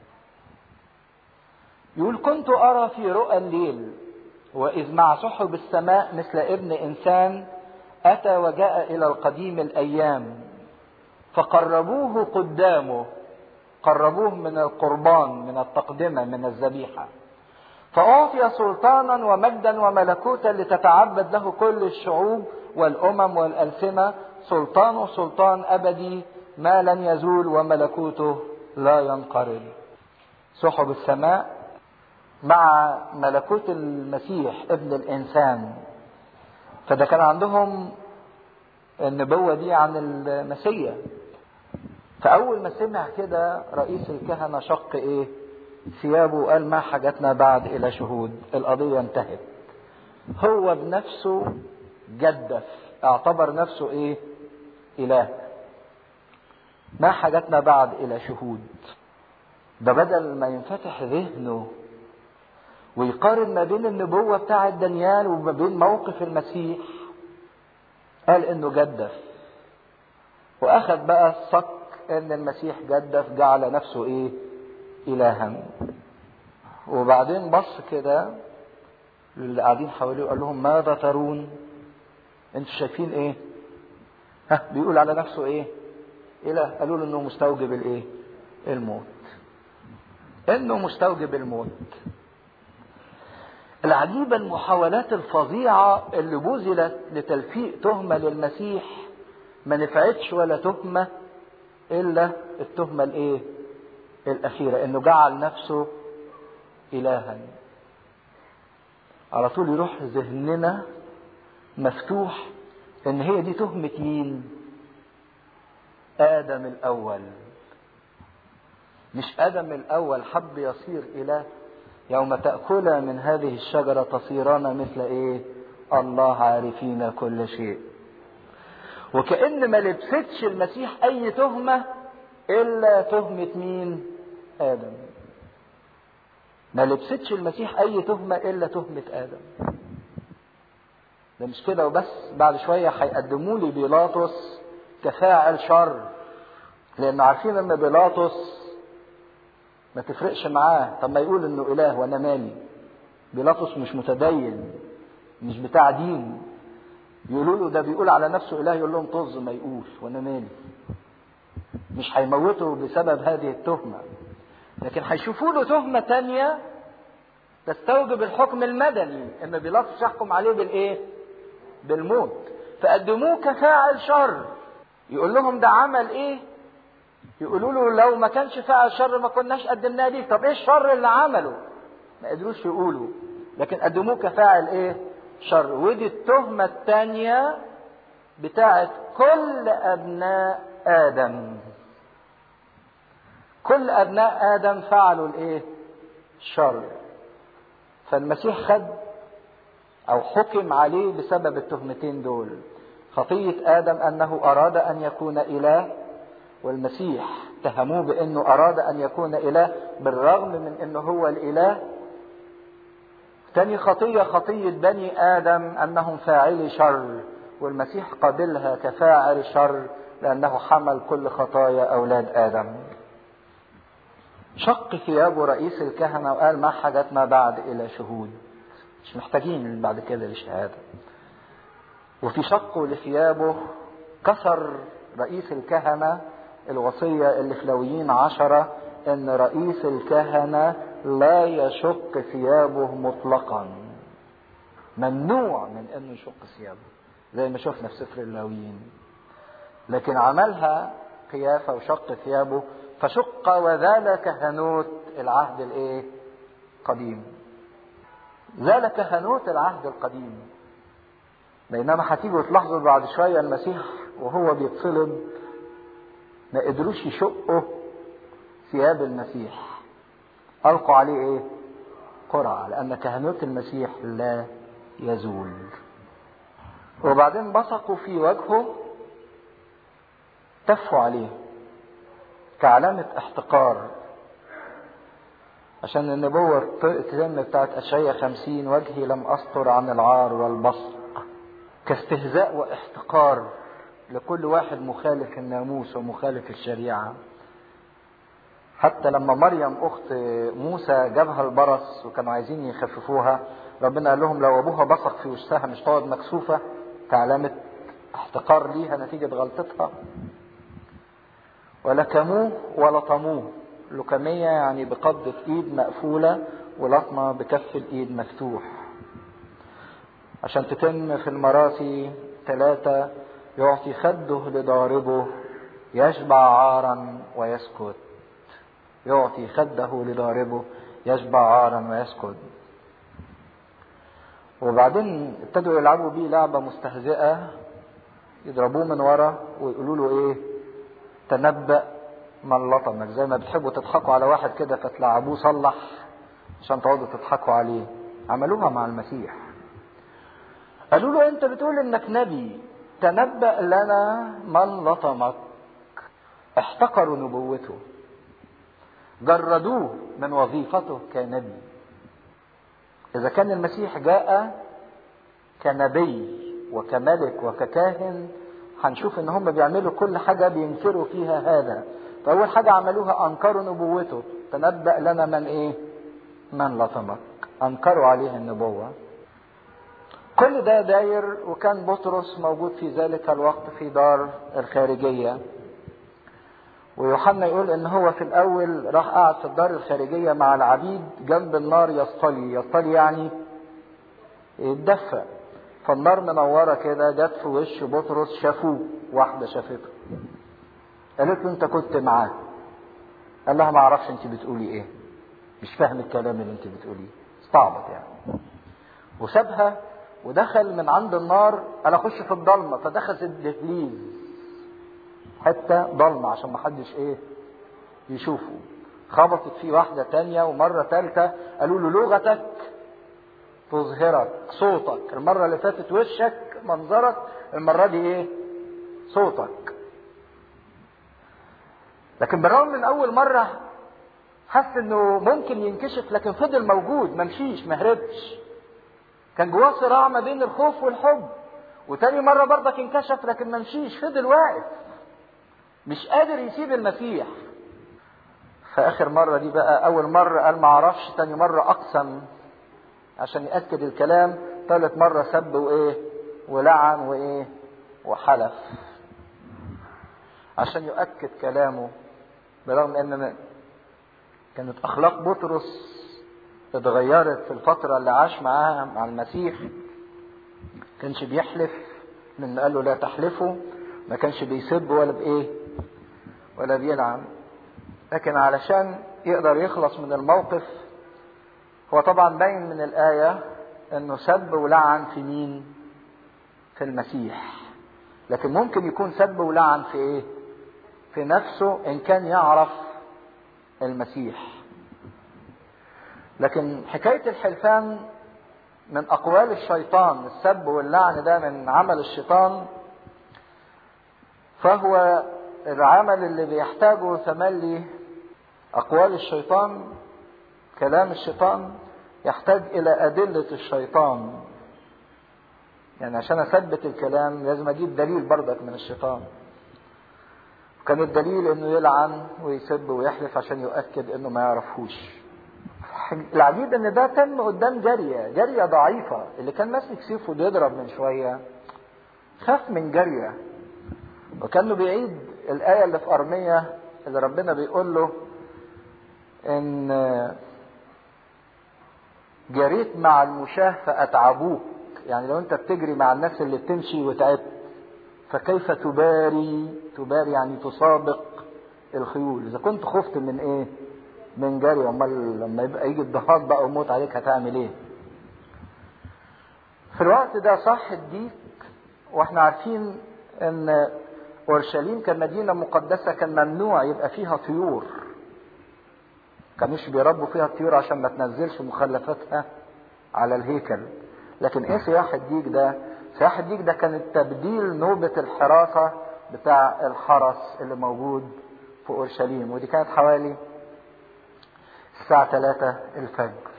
يقول كنت أرى في رؤى الليل وإذ مع سحب السماء مثل ابن إنسان أتى وجاء إلى القديم الأيام فقربوه قدامه قربوه من القربان من التقدمة من الذبيحة فأعطي سلطانا ومجدا وملكوتا لتتعبد له كل الشعوب والأمم والألسنة سلطانه سلطان أبدي ما لن يزول وملكوته لا ينقرض سحب السماء مع ملكوت المسيح ابن الانسان فده كان عندهم النبوة دي عن المسيا فأول ما سمع كده رئيس الكهنة شق إيه؟ ثيابه وقال ما حاجتنا بعد إلى شهود القضية انتهت هو بنفسه جدف اعتبر نفسه إيه؟ إله ما حاجتنا بعد إلى شهود ده بدل ما ينفتح ذهنه ويقارن ما بين النبوة بتاعة دانيال وما بين موقف المسيح قال انه جدف واخذ بقى الصك ان المسيح جدف جعل نفسه ايه الها وبعدين بص كده للي قاعدين حواليه وقال لهم ماذا ترون انتوا شايفين ايه ها بيقول على نفسه ايه اله قالوا له انه مستوجب الايه الموت انه مستوجب الموت العجيبة المحاولات الفظيعة اللي بذلت لتلفيق تهمة للمسيح ما نفعتش ولا تهمة إلا التهمة الإيه؟ الأخيرة إنه جعل نفسه إلها. على طول يروح ذهننا مفتوح إن هي دي تهمة مين؟ آدم الأول. مش آدم الأول حب يصير إله يوم تأكلا من هذه الشجرة تصيران مثل إيه؟ الله عارفين كل شيء. وكأن ما لبستش المسيح أي تهمة إلا تهمة مين؟ آدم. ما لبستش المسيح أي تهمة إلا تهمة آدم. ده مش كده وبس بعد شوية هيقدموا لي بيلاطس كفاعل شر. لأن عارفين إن بيلاطس ما تفرقش معاه طب ما يقول انه اله وانا مالي بيلاطس مش متدين مش بتاع دين يقولوا له ده بيقول على نفسه اله يقول لهم طز ما يقول وانا مالي مش هيموتوا بسبب هذه التهمة لكن هيشوفوا له تهمة تانية تستوجب الحكم المدني ان بيلاطس يحكم عليه بالايه بالموت فقدموه كفاعل شر يقول لهم ده عمل ايه يقولوا له لو ما كانش فعل شر ما كناش قدمناه ليك طب ايه الشر اللي عمله ما قدروش يقولوا لكن قدموه كفاعل ايه شر ودي التهمة الثانية بتاعت كل أبناء آدم كل أبناء آدم فعلوا الإيه؟ الشر فالمسيح خد أو حكم عليه بسبب التهمتين دول خطية آدم أنه أراد أن يكون إله والمسيح اتهموه بأنه أراد أن يكون إله بالرغم من أنه هو الإله تاني خطية خطية بني آدم أنهم فاعلي شر والمسيح قابلها كفاعل شر لأنه حمل كل خطايا أولاد آدم شق ثيابه رئيس الكهنة وقال ما حاجتنا بعد إلى شهود مش محتاجين بعد كده لشهادة وفي شقه لثيابه كسر رئيس الكهنة الوصية اللي في لويين عشرة ان رئيس الكهنة لا يشق ثيابه مطلقا ممنوع من انه يشق ثيابه زي ما شفنا في سفر اللاويين لكن عملها قيافة وشق ثيابه فشق وذال كهنوت العهد الايه قديم ذال كهنوت العهد القديم بينما هتيجوا تلاحظوا بعد شوية المسيح وهو بيتصلب ما قدروش يشقوا ثياب المسيح ألقوا عليه إيه؟ قرعة لأن كهنوت المسيح لا يزول وبعدين بصقوا في وجهه تفوا عليه كعلامة احتقار عشان النبوة تتم بتاعت أشعية خمسين وجهي لم أسطر عن العار والبصق كاستهزاء واحتقار لكل واحد مخالف الناموس ومخالف الشريعة حتى لما مريم أخت موسى جابها البرص وكانوا عايزين يخففوها ربنا قال لهم لو أبوها بصق في وشها مش تقعد مكسوفة كعلامة احتقار ليها نتيجة غلطتها ولكموه ولطموه لكمية يعني بقبضة ايد مقفولة ولطمة بكف الايد مفتوح عشان تتم في المراسي ثلاثة يعطي خده لضاربه يشبع عارا ويسكت يعطي خده لضاربه يشبع عارا ويسكت وبعدين ابتدوا يلعبوا بيه لعبة مستهزئة يضربوه من ورا ويقولوا له ايه تنبأ من لطمك زي ما بتحبوا تضحكوا على واحد كده فتلعبوه صلح عشان تقعدوا تضحكوا عليه عملوها مع المسيح قالوا له انت بتقول انك نبي تنبأ لنا من لطمك احتقروا نبوته جردوه من وظيفته كنبي اذا كان المسيح جاء كنبي وكملك وككاهن هنشوف ان هم بيعملوا كل حاجه بينكروا فيها هذا فاول حاجه عملوها انكروا نبوته تنبأ لنا من ايه من لطمك انكروا عليه النبوه كل ده داير وكان بطرس موجود في ذلك الوقت في دار الخارجيه ويوحنا يقول ان هو في الاول راح قعد في الدار الخارجيه مع العبيد جنب النار يصطلي يصطلي يعني يتدفى فالنار منوره كده جت في وش بطرس شافوه واحده شافته قالت له انت كنت معاه قال لها ما اعرفش انت بتقولي ايه مش فاهم الكلام اللي انت بتقوليه استعبط يعني وسابها ودخل من عند النار قال اخش في الضلمه فدخل الدهليز حته ضلمه عشان ما حدش ايه يشوفه خبطت فيه واحده تانية ومره ثالثه قالوا له لغتك تظهرك صوتك المره اللي فاتت وشك منظرك المره دي ايه صوتك لكن بالرغم من اول مره حس انه ممكن ينكشف لكن فضل موجود ما مشيش ما هربش كان جواه صراع ما بين الخوف والحب وتاني مره برضك انكشف لكن ما مشيش فضل واقف مش قادر يسيب المسيح فاخر مره دي بقى اول مره قال ما اعرفش تاني مره اقسم عشان ياكد الكلام ثالث مره سب وايه ولعن وايه وحلف عشان يؤكد كلامه برغم ان كانت اخلاق بطرس اتغيرت في الفترة اللي عاش معاها مع المسيح كانش بيحلف من قال له لا تحلفوا ما كانش بيسب ولا بايه ولا بيلعن لكن علشان يقدر يخلص من الموقف هو طبعا باين من الآية انه سب ولعن في مين في المسيح لكن ممكن يكون سب ولعن في ايه في نفسه ان كان يعرف المسيح لكن حكاية الحلفان من أقوال الشيطان السب واللعن ده من عمل الشيطان فهو العمل اللي بيحتاجه تملي أقوال الشيطان كلام الشيطان يحتاج إلى أدلة الشيطان يعني عشان أثبت الكلام لازم أجيب دليل برضك من الشيطان كان الدليل انه يلعن ويسب ويحلف عشان يؤكد انه ما يعرفوش العجيب ان ده تم قدام جارية جارية ضعيفة اللي كان ماسك سيفه بيضرب من شوية خاف من جارية وكانه بيعيد الآية اللي في أرمية اللي ربنا بيقول له إن جريت مع المشاة فأتعبوك يعني لو أنت بتجري مع الناس اللي بتمشي وتعبت فكيف تباري تباري يعني تسابق الخيول إذا كنت خفت من إيه من جري امال لما يبقى يجي الضغط بقى وموت عليك هتعمل ايه في الوقت ده صح الديك واحنا عارفين ان اورشليم كمدينه مقدسه كان ممنوع يبقى فيها طيور كانوش بيربوا فيها الطيور عشان ما تنزلش مخلفاتها على الهيكل لكن ايه سياح الديك ده سياح الديك ده كانت تبديل نوبة الحراسة بتاع الحرس اللي موجود في اورشليم ودي كانت حوالي الساعة 3 الفجر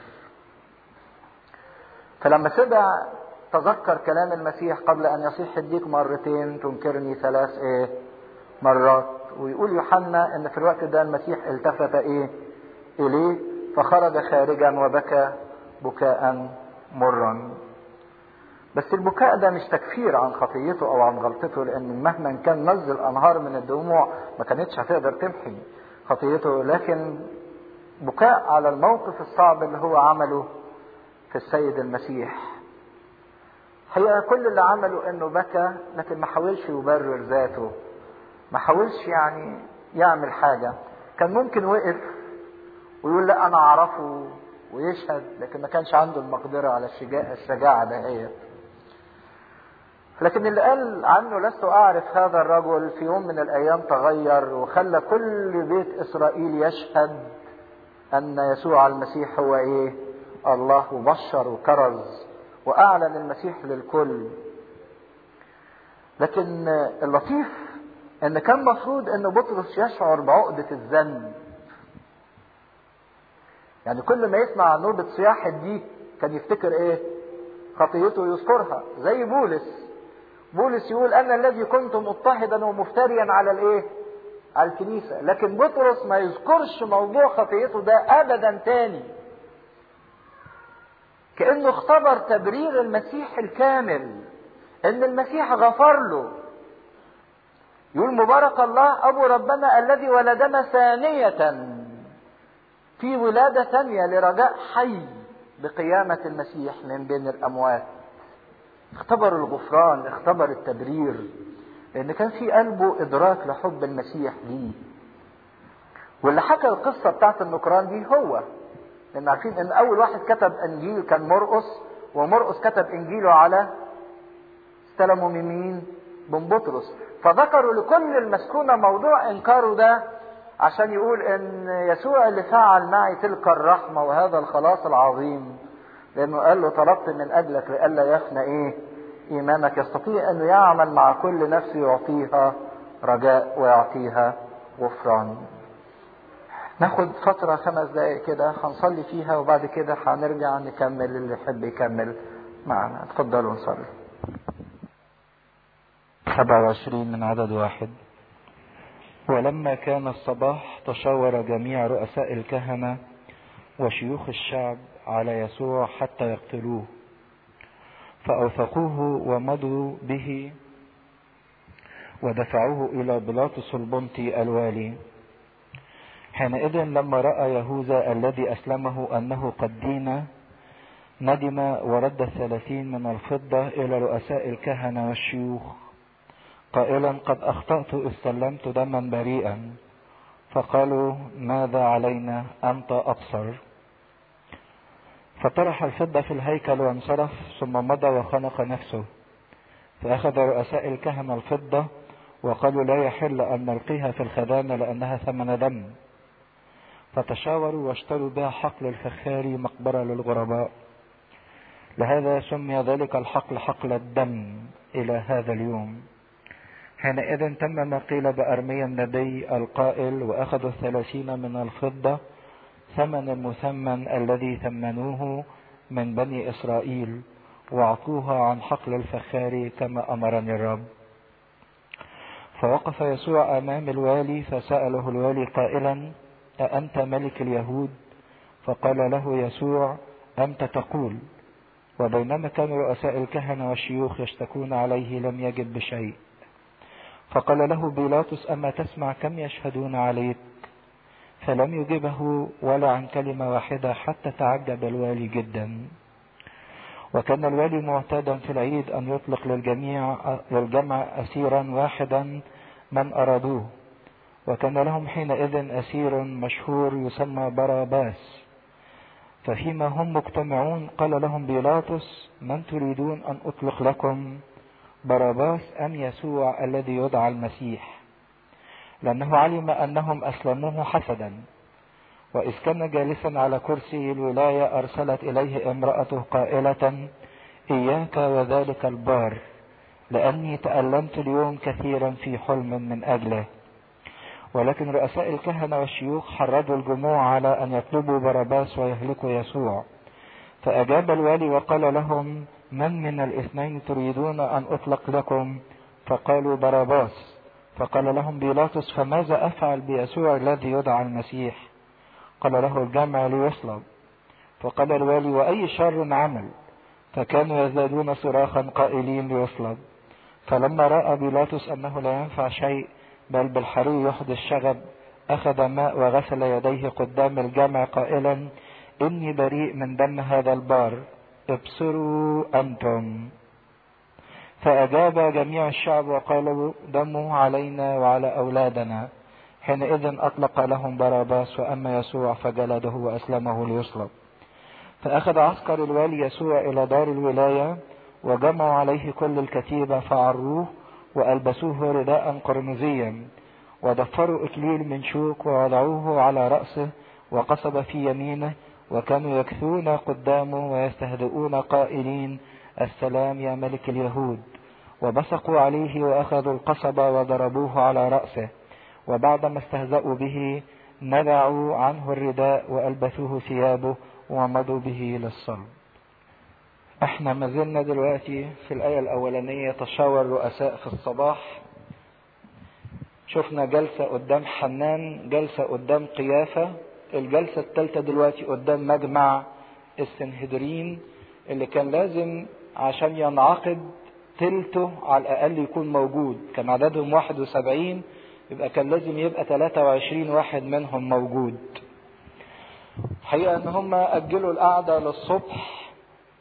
فلما سمع تذكر كلام المسيح قبل أن يصيح الديك مرتين تنكرني ثلاث إيه مرات ويقول يوحنا إن في الوقت ده المسيح التفت إيه إليه فخرج خارجا وبكى بكاء مرا بس البكاء ده مش تكفير عن خطيته او عن غلطته لان مهما كان نزل انهار من الدموع ما كانتش هتقدر تمحي خطيته لكن بكاء على الموقف الصعب اللي هو عمله في السيد المسيح هي كل اللي عمله انه بكى لكن ما حاولش يبرر ذاته ما حاولش يعني يعمل حاجة كان ممكن وقف ويقول لا انا اعرفه ويشهد لكن ما كانش عنده المقدرة على الشجاعة, الشجاعة دهيت لكن اللي قال عنه لست اعرف هذا الرجل في يوم من الايام تغير وخلى كل بيت اسرائيل يشهد ان يسوع المسيح هو ايه الله وبشر وكرز واعلن المسيح للكل لكن اللطيف ان كان مفروض ان بطرس يشعر بعقدة الذنب يعني كل ما يسمع نوبة صياح الديك كان يفتكر ايه خطيته يذكرها زي بولس بولس يقول انا الذي كنت مضطهدا ومفتريا على الايه على الكنيسة لكن بطرس ما يذكرش موضوع خطيته ده ابدا تاني كانه اختبر تبرير المسيح الكامل ان المسيح غفر له يقول مبارك الله ابو ربنا الذي ولدنا ثانية في ولادة ثانية لرجاء حي بقيامة المسيح من بين الاموات اختبر الغفران اختبر التبرير لان كان في قلبه ادراك لحب المسيح ليه واللي حكى القصة بتاعت النكران دي هو لان عارفين ان اول واحد كتب انجيل كان مرقس ومرقس كتب انجيله على استلموا من مين من بطرس فذكروا لكل المسكونة موضوع انكاره ده عشان يقول ان يسوع اللي فعل معي تلك الرحمة وهذا الخلاص العظيم لانه قال له طلبت من اجلك لئلا يفنى ايه ايمانك يستطيع انه يعمل مع كل نفس يعطيها رجاء ويعطيها غفران ناخد فترة خمس دقايق كده هنصلي فيها وبعد كده هنرجع نكمل اللي يحب يكمل معنا اتفضلوا نصلي 27 من عدد واحد ولما كان الصباح تشاور جميع رؤساء الكهنة وشيوخ الشعب على يسوع حتى يقتلوه فأوثقوه ومضوا به ودفعوه إلى بلاطس البنطي الوالي حينئذ لما رأى يهوذا الذي أسلمه أنه قد دين ندم ورد الثلاثين من الفضة إلى رؤساء الكهنة والشيوخ قائلا قد أخطأت إذ سلمت دما بريئا فقالوا ماذا علينا أنت أبصر فطرح الفضة في الهيكل وانصرف ثم مضى وخنق نفسه فأخذ رؤساء الكهنة الفضة وقالوا لا يحل أن نلقيها في الخزانة لأنها ثمن دم فتشاوروا واشتروا بها حقل الفخاري مقبرة للغرباء لهذا سمي ذلك الحقل حقل الدم إلى هذا اليوم حينئذ تم ما قيل بأرميا النبي القائل وأخذوا الثلاثين من الفضة ثمن المثمن الذي ثمنوه من بني إسرائيل وأعطوها عن حقل الفخار كما أمرني الرب فوقف يسوع أمام الوالي فسأله الوالي قائلا أأنت ملك اليهود فقال له يسوع أنت تقول وبينما كان رؤساء الكهنة والشيوخ يشتكون عليه لم يجد بشيء فقال له بيلاطس أما تسمع كم يشهدون عليك فلم يجبه ولا عن كلمة واحدة حتى تعجب الوالي جدا وكان الوالي معتادا في العيد أن يطلق للجميع للجمع أسيرا واحدا من أرادوه وكان لهم حينئذ أسير مشهور يسمى باراباس ففيما هم مجتمعون قال لهم بيلاطس من تريدون أن أطلق لكم باراباس أم يسوع الذي يدعى المسيح لأنه علم أنهم أسلموه حسدا وإذ كان جالسا على كرسي الولاية أرسلت إليه امرأته قائلة إياك وذلك البار لأني تألمت اليوم كثيرا في حلم من أجله ولكن رؤساء الكهنة والشيوخ حرضوا الجموع على أن يطلبوا باراباس ويهلكوا يسوع فأجاب الوالي وقال لهم من من الاثنين تريدون أن أطلق لكم فقالوا باراباس فقال لهم بيلاطس فماذا أفعل بيسوع الذي يدعى المسيح قال له الجمع ليصلب فقال الوالي وأي شر عمل فكانوا يزدادون صراخا قائلين ليصلب فلما رأى بيلاطس أنه لا ينفع شيء بل بالحري يحدث شغب أخذ ماء وغسل يديه قدام الجمع قائلا إني بريء من دم هذا البار ابصروا أنتم فأجاب جميع الشعب وقالوا دمه علينا وعلى أولادنا حينئذ أطلق لهم باراباس وأما يسوع فجلده وأسلمه ليصلب فأخذ عسكر الوالي يسوع إلى دار الولاية وجمعوا عليه كل الكتيبة فعروه وألبسوه رداء قرمزيا وضفروا إكليل من شوك ووضعوه على رأسه وقصب في يمينه وكانوا يكثون قدامه ويستهدئون قائلين السلام يا ملك اليهود وبصقوا عليه وأخذوا القصب وضربوه على رأسه وبعدما استهزأوا به نزعوا عنه الرداء وألبسوه ثيابه ومضوا به للصلب احنا ما زلنا دلوقتي في الآية الأولانية تشاور رؤساء في الصباح شفنا جلسة قدام حنان جلسة قدام قيافة الجلسة الثالثة دلوقتي قدام مجمع السنهدرين اللي كان لازم عشان ينعقد تلته على الأقل يكون موجود كان عددهم 71 يبقى كان لازم يبقى 23 واحد منهم موجود الحقيقة ان هم أجلوا القعدة للصبح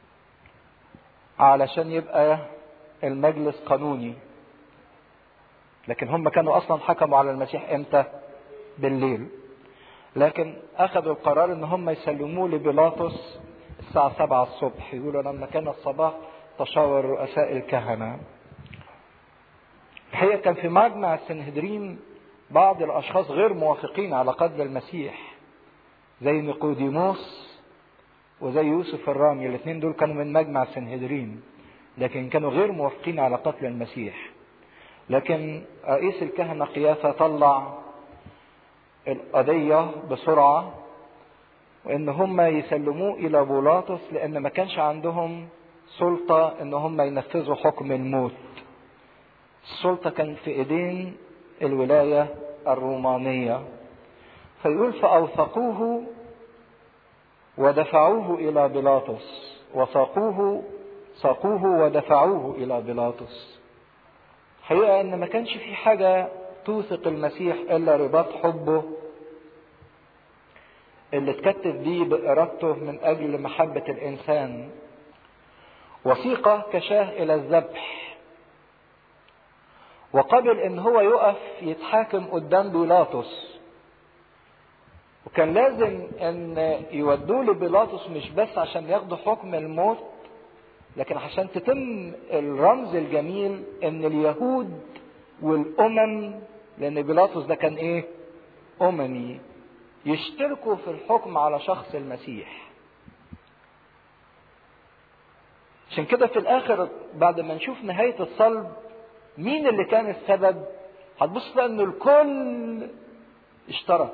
علشان يبقى المجلس قانوني لكن هم كانوا أصلا حكموا على المسيح إمتى بالليل لكن أخذوا القرار إن هم يسلموه لبيلاطس الساعة سبعة الصبح يقولوا لما كان الصباح تشاور رؤساء الكهنة الحقيقة كان في مجمع السنهدرين بعض الأشخاص غير موافقين على قتل المسيح زي نيقوديموس وزي يوسف الرامي الاثنين دول كانوا من مجمع السنهدرين لكن كانوا غير موافقين على قتل المسيح لكن رئيس الكهنة قيافة طلع القضية بسرعة وان هم يسلموه الى بولاطس لان ما كانش عندهم سلطة ان هم ينفذوا حكم الموت السلطة كانت في ايدين الولاية الرومانية فيقول فأوثقوه ودفعوه إلى بيلاطس وساقوه ساقوه ودفعوه إلى بيلاطس حقيقة إن ما كانش في حاجة توثق المسيح إلا رباط حبه اللي اتكتب بيه بإرادته من أجل محبة الإنسان وثيقة كشاه إلى الذبح وقبل إن هو يقف يتحاكم قدام بيلاطس وكان لازم ان يودوه لبيلاطس مش بس عشان ياخدوا حكم الموت لكن عشان تتم الرمز الجميل ان اليهود والامم لان بيلاطس ده كان ايه اممي يشتركوا في الحكم على شخص المسيح عشان كده في الاخر بعد ما نشوف نهاية الصلب مين اللي كان السبب هتبص تلاقي ان الكل اشترك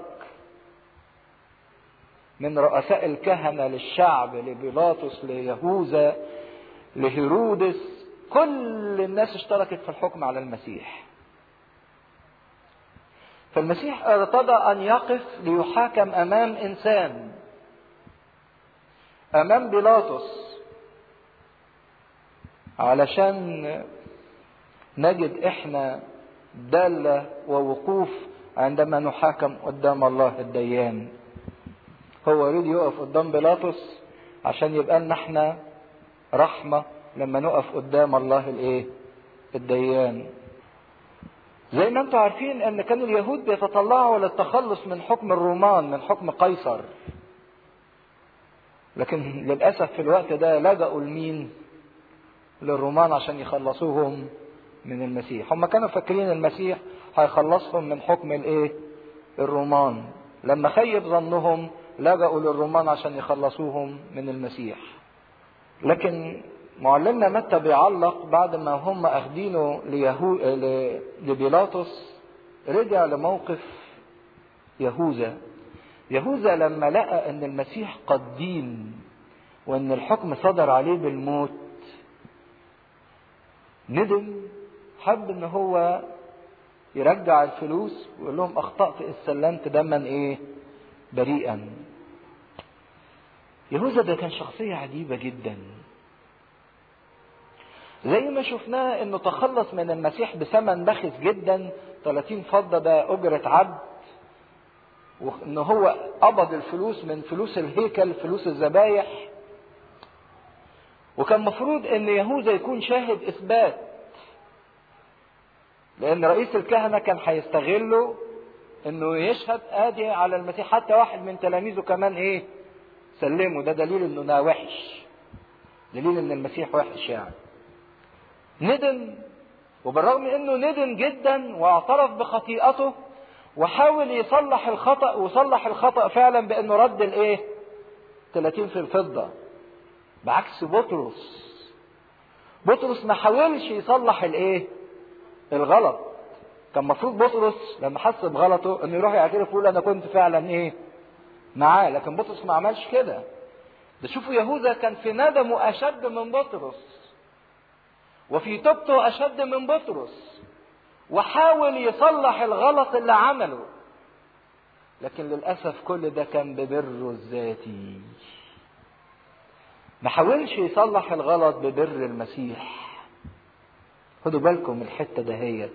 من رؤساء الكهنة للشعب لبيلاطس ليهوذا لهيرودس كل الناس اشتركت في الحكم على المسيح فالمسيح ارتضى ان يقف ليحاكم امام انسان امام بيلاطس علشان نجد احنا دالة ووقوف عندما نحاكم قدام الله الديان هو يريد يقف قدام بيلاطس عشان يبقى لنا احنا رحمة لما نقف قدام الله الايه الديان زي ما انتم عارفين ان كان اليهود بيتطلعوا للتخلص من حكم الرومان من حكم قيصر لكن للأسف في الوقت ده لجأوا لمين للرومان عشان يخلصوهم من المسيح هم كانوا فاكرين المسيح هيخلصهم من حكم الايه الرومان لما خيب ظنهم لجأوا للرومان عشان يخلصوهم من المسيح لكن معلمنا متى بيعلق بعد ما هم اخدينه ليهو... لبيلاطس رجع لموقف يهوذا يهوذا لما لقى ان المسيح قد دين وان الحكم صدر عليه بالموت ندم حب ان هو يرجع الفلوس ويقول لهم اخطأت اذ سلمت دما ايه بريئا يهوذا ده كان شخصية عجيبة جدا زي ما شفناه انه تخلص من المسيح بثمن بخس جدا 30 فضة ده اجرة عبد وان هو قبض الفلوس من فلوس الهيكل فلوس الذبايح وكان مفروض ان يهوذا يكون شاهد اثبات لان رئيس الكهنه كان هيستغله انه يشهد ادي على المسيح حتى واحد من تلاميذه كمان ايه سلمه ده دليل انه ده وحش دليل ان المسيح وحش يعني ندم وبالرغم انه ندم جدا واعترف بخطيئته وحاول يصلح الخطأ وصلح الخطأ فعلا بانه رد الايه 30 في الفضة بعكس بطرس بطرس ما حاولش يصلح الايه الغلط كان المفروض بطرس لما حس بغلطه انه يروح يعترف ويقول انا كنت فعلا ايه معاه لكن بطرس ما عملش كده ده شوفوا يهوذا كان في ندمه اشد من بطرس وفي توبته اشد من بطرس وحاول يصلح الغلط اللي عمله لكن للاسف كل ده كان ببره الذاتي ما حاولش يصلح الغلط ببر المسيح خدوا بالكم الحته دهيت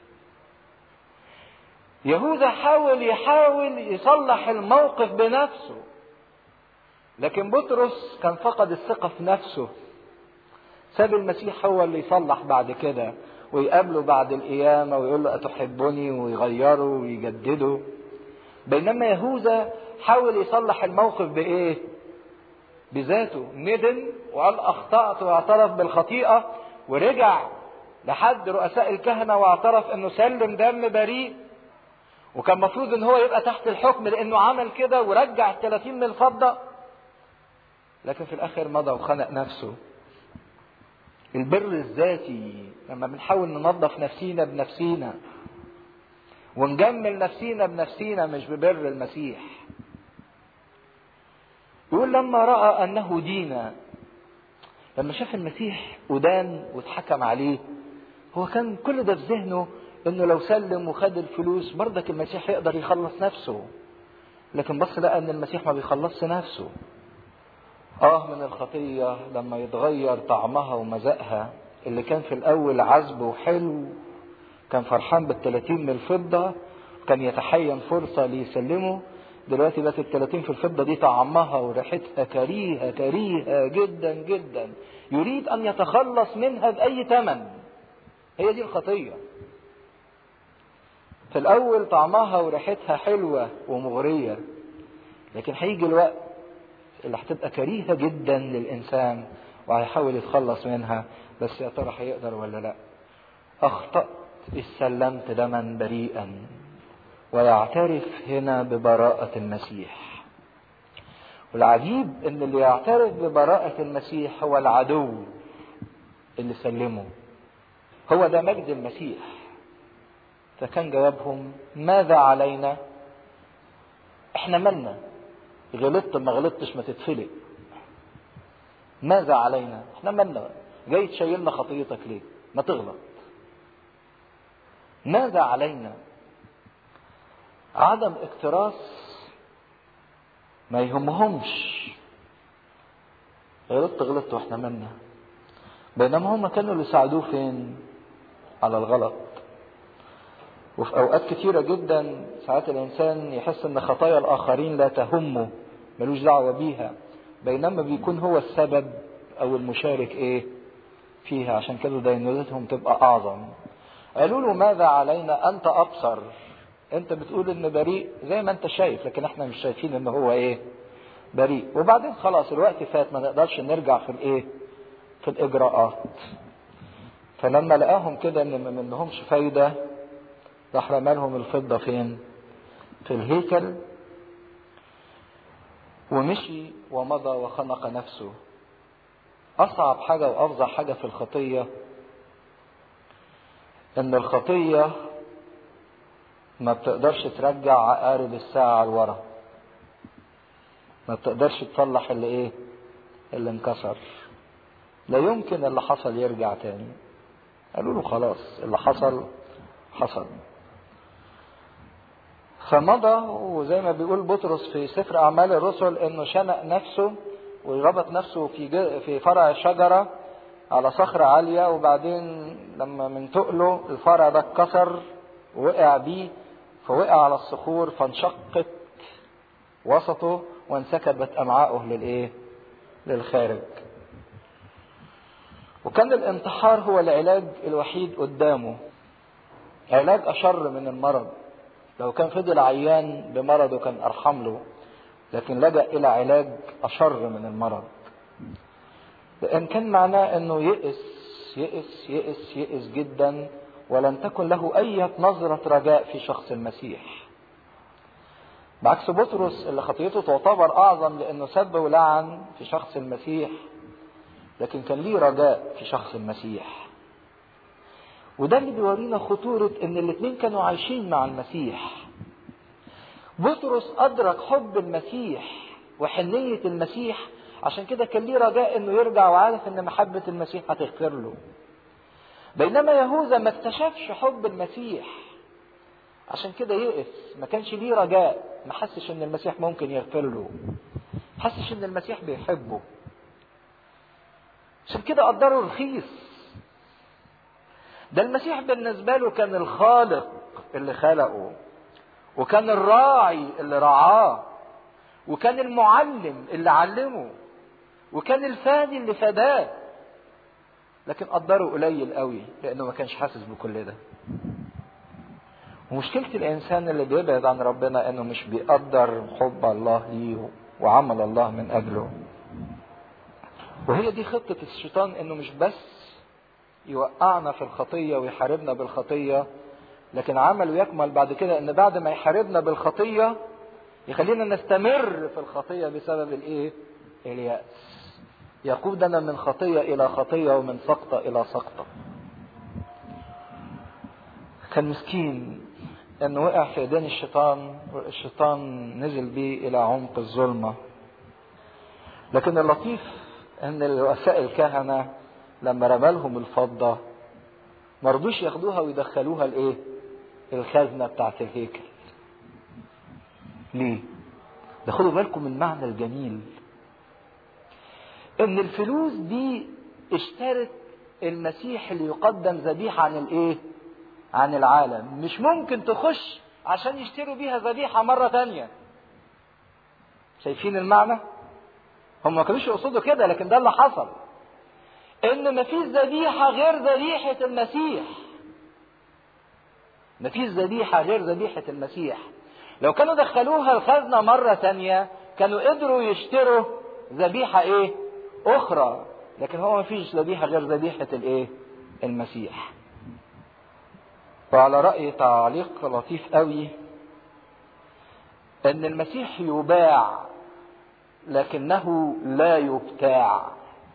يهوذا حاول يحاول يصلح الموقف بنفسه لكن بطرس كان فقد الثقه في نفسه ساب المسيح هو اللي يصلح بعد كده ويقابله بعد القيامة ويقول له أتحبني ويغيره ويجدده بينما يهوذا حاول يصلح الموقف بإيه؟ بذاته ندم وقال أخطأت واعترف بالخطيئة ورجع لحد رؤساء الكهنة واعترف انه سلم دم بريء وكان المفروض ان هو يبقى تحت الحكم لانه عمل كده ورجع الثلاثين من الفضة لكن في الاخر مضى وخنق نفسه البر الذاتي لما بنحاول ننظف نفسينا بنفسينا ونجمل نفسينا بنفسينا مش ببر المسيح يقول لما رأى أنه دينا لما شاف المسيح ودان واتحكم عليه هو كان كل ده في ذهنه انه لو سلم وخد الفلوس برضك المسيح يقدر يخلص نفسه لكن بص لقى ان المسيح ما بيخلصش نفسه اه من الخطية لما يتغير طعمها ومذاقها اللي كان في الاول عذب وحلو كان فرحان بالتلاتين من الفضة كان يتحين فرصة ليسلمه دلوقتي بقت التلاتين في الفضة دي طعمها وريحتها كريهة كريهة جدا جدا يريد أن يتخلص منها بأي ثمن هي دي الخطية في الأول طعمها وريحتها حلوة ومغرية لكن هيجي الوقت اللي هتبقى كريهة جدا للإنسان وهيحاول يتخلص منها بس يا ترى هيقدر ولا لا أخطأت إذ سلمت دما بريئا ويعترف هنا ببراءة المسيح والعجيب ان اللي يعترف ببراءة المسيح هو العدو اللي سلمه هو ده مجد المسيح فكان جوابهم ماذا علينا احنا مالنا غلطت ما غلطتش ما تتفلق ماذا علينا احنا مالنا جاي تشيلنا خطيتك ليه ما تغلط ماذا علينا عدم اكتراث ما يهمهمش غلطت غلطت واحنا مالنا بينما هم كانوا اللي ساعدوه فين على الغلط وفي اوقات كتيره جدا ساعات الانسان يحس ان خطايا الاخرين لا تهمه ملوش دعوه بيها بينما بيكون هو السبب او المشارك ايه فيها عشان كده دينونتهم تبقى اعظم قالوا له ماذا علينا انت ابصر انت بتقول ان بريء زي ما انت شايف لكن احنا مش شايفين ان هو ايه بريء وبعدين خلاص الوقت فات ما نقدرش نرجع في الايه في الاجراءات فلما لقاهم كده ان ما منهمش فايده راح رمالهم الفضه فين في الهيكل ومشي ومضى وخنق نفسه اصعب حاجه وافظع حاجه في الخطيه ان الخطيه ما بتقدرش ترجع عقارب الساعة لورا ما بتقدرش تصلح اللي ايه اللي انكسر لا يمكن اللي حصل يرجع تاني قالوا له خلاص اللي حصل حصل فمضى وزي ما بيقول بطرس في سفر اعمال الرسل انه شنق نفسه وربط نفسه في في فرع شجره على صخره عاليه وبعدين لما من تقله الفرع ده اتكسر وقع بيه فوقع على الصخور فانشقت وسطه وانسكبت امعاؤه للايه للخارج وكان الانتحار هو العلاج الوحيد قدامه علاج اشر من المرض لو كان فضل عيان بمرضه كان ارحم له لكن لجا الى علاج اشر من المرض لان كان معناه انه يئس يئس يئس يئس جدا ولن تكن له أي نظرة رجاء في شخص المسيح بعكس بطرس اللي خطيته تعتبر أعظم لأنه سب ولعن في شخص المسيح لكن كان ليه رجاء في شخص المسيح وده اللي بيورينا خطورة إن الاتنين كانوا عايشين مع المسيح بطرس أدرك حب المسيح وحنية المسيح عشان كده كان ليه رجاء إنه يرجع وعارف إن محبة المسيح هتغفر له بينما يهوذا ما اكتشفش حب المسيح عشان كده يئس ما كانش ليه رجاء ما حسش ان المسيح ممكن يغفر له ما حسش ان المسيح بيحبه عشان كده قدره رخيص ده المسيح بالنسبة له كان الخالق اللي خلقه وكان الراعي اللي رعاه وكان المعلم اللي علمه وكان الفادي اللي فداه لكن قدره قليل قوي لانه ما كانش حاسس بكل ده ومشكلة الإنسان اللي بيبعد عن ربنا إنه مش بيقدر حب الله ليه وعمل الله من أجله. وهي دي خطة الشيطان إنه مش بس يوقعنا في الخطية ويحاربنا بالخطية لكن عمله يكمل بعد كده إن بعد ما يحاربنا بالخطية يخلينا نستمر في الخطية بسبب الإيه؟ اليأس. يقودنا من خطية إلى خطية ومن سقطة إلى سقطة. كان مسكين انه وقع في ايدين الشيطان والشيطان نزل بيه الى عمق الظلمه لكن اللطيف ان رؤساء الكهنه لما رمالهم الفضه ما رضوش ياخدوها ويدخلوها الايه الخزنه بتاعت الهيكل ليه ده خدوا بالكم من المعنى الجميل ان الفلوس دي اشترت المسيح اللي يقدم ذبيحه عن الايه عن العالم مش ممكن تخش عشان يشتروا بيها ذبيحة مرة تانية شايفين المعنى هم ما كانوش يقصدوا كده لكن ده اللي حصل ان مفيش ذبيحة غير ذبيحة المسيح مفيش ذبيحة غير ذبيحة المسيح لو كانوا دخلوها الخزنة مرة تانية كانوا قدروا يشتروا ذبيحة ايه اخرى لكن هو ما فيش ذبيحة غير ذبيحة الايه المسيح وعلى رأي تعليق لطيف قوي ان المسيح يباع لكنه لا يبتاع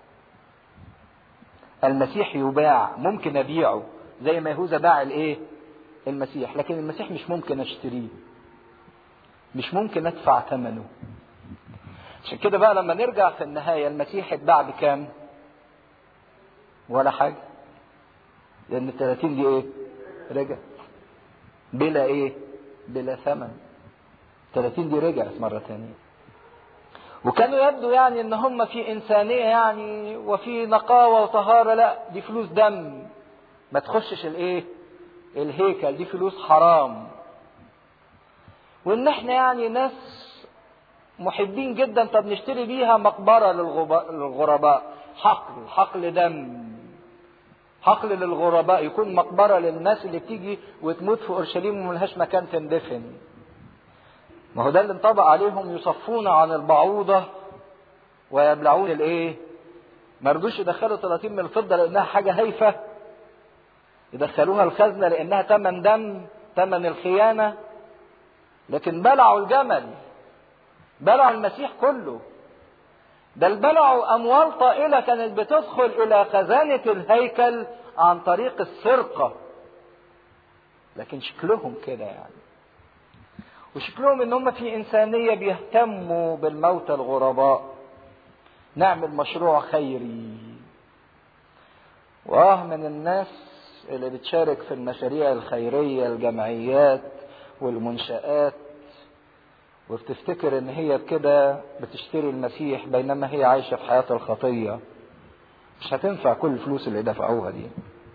المسيح يباع ممكن ابيعه زي ما يهوذا باع الايه المسيح لكن المسيح مش ممكن اشتريه مش ممكن ادفع ثمنه عشان كده بقى لما نرجع في النهاية المسيح اتباع بكام ولا حاجة لان ال 30 دي ايه رجع بلا ايه بلا ثمن 30 دي رجعت مرة ثانية وكانوا يبدو يعني ان هم في انسانية يعني وفي نقاوة وطهارة لا دي فلوس دم ما تخشش الايه الهيكل دي فلوس حرام وان احنا يعني ناس محبين جدا طب نشتري بيها مقبرة للغرباء حقل حقل دم حقل للغرباء يكون مقبرة للناس اللي بتيجي وتموت في أورشليم وملهاش مكان تندفن ما هو ده اللي انطبق عليهم يصفون عن البعوضة ويبلعون الايه ما رضوش يدخلوا 30 من الفضة لأنها حاجة هايفة يدخلوها الخزنة لأنها تمن دم تمن الخيانة لكن بلعوا الجمل بلعوا المسيح كله بل بلعوا أموال طائلة كانت بتدخل إلى خزانة الهيكل عن طريق السرقة لكن شكلهم كده يعني وشكلهم ان هم في انسانيه بيهتموا بالموتى الغرباء نعمل مشروع خيري واه من الناس اللي بتشارك في المشاريع الخيريه الجمعيات والمنشآت وبتفتكر ان هي بكده بتشتري المسيح بينما هي عايشه في حياه الخطيه مش هتنفع كل الفلوس اللي دفعوها دي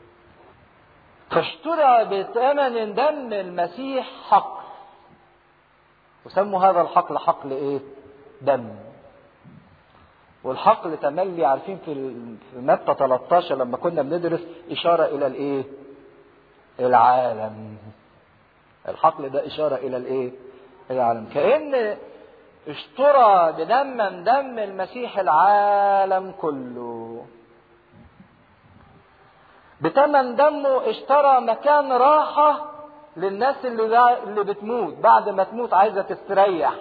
فاشترى بثمن دم المسيح حق وسموا هذا الحقل حقل ايه دم والحقل تملي عارفين في في متى 13 لما كنا بندرس اشاره الى الايه العالم الحقل ده اشاره الى الايه العالم كان اشترى بدم من دم المسيح العالم كله بتمن دمه اشترى مكان راحه للناس اللي اللي بتموت بعد ما تموت عايزه تستريح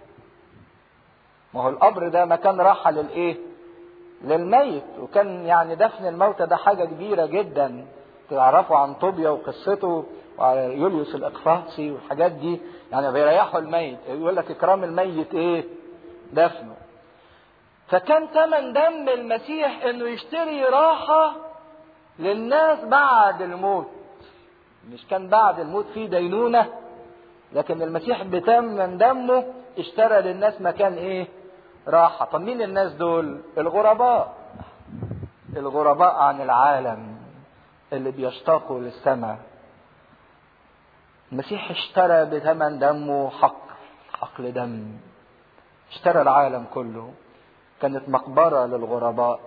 ما هو القبر ده مكان راحه للايه للميت وكان يعني دفن الموتى ده حاجه كبيره جدا تعرفوا عن طوبيا وقصته وعلى يوليوس الاقفاصي والحاجات دي يعني بيريحوا الميت يقول لك اكرام الميت ايه دفنه فكان ثمن دم المسيح انه يشتري راحه للناس بعد الموت مش كان بعد الموت في دينونة لكن المسيح بتمن دمه اشترى للناس مكان ايه راحة طب مين الناس دول الغرباء الغرباء عن العالم اللي بيشتاقوا للسماء المسيح اشترى بثمن دمه حق حقل دم اشترى العالم كله كانت مقبرة للغرباء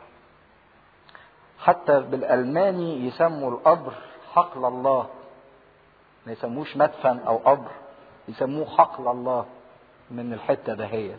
حتى بالألماني يسموا القبر حقل الله ما يسموش مدفن او قبر يسموه حقل الله من الحته دهيت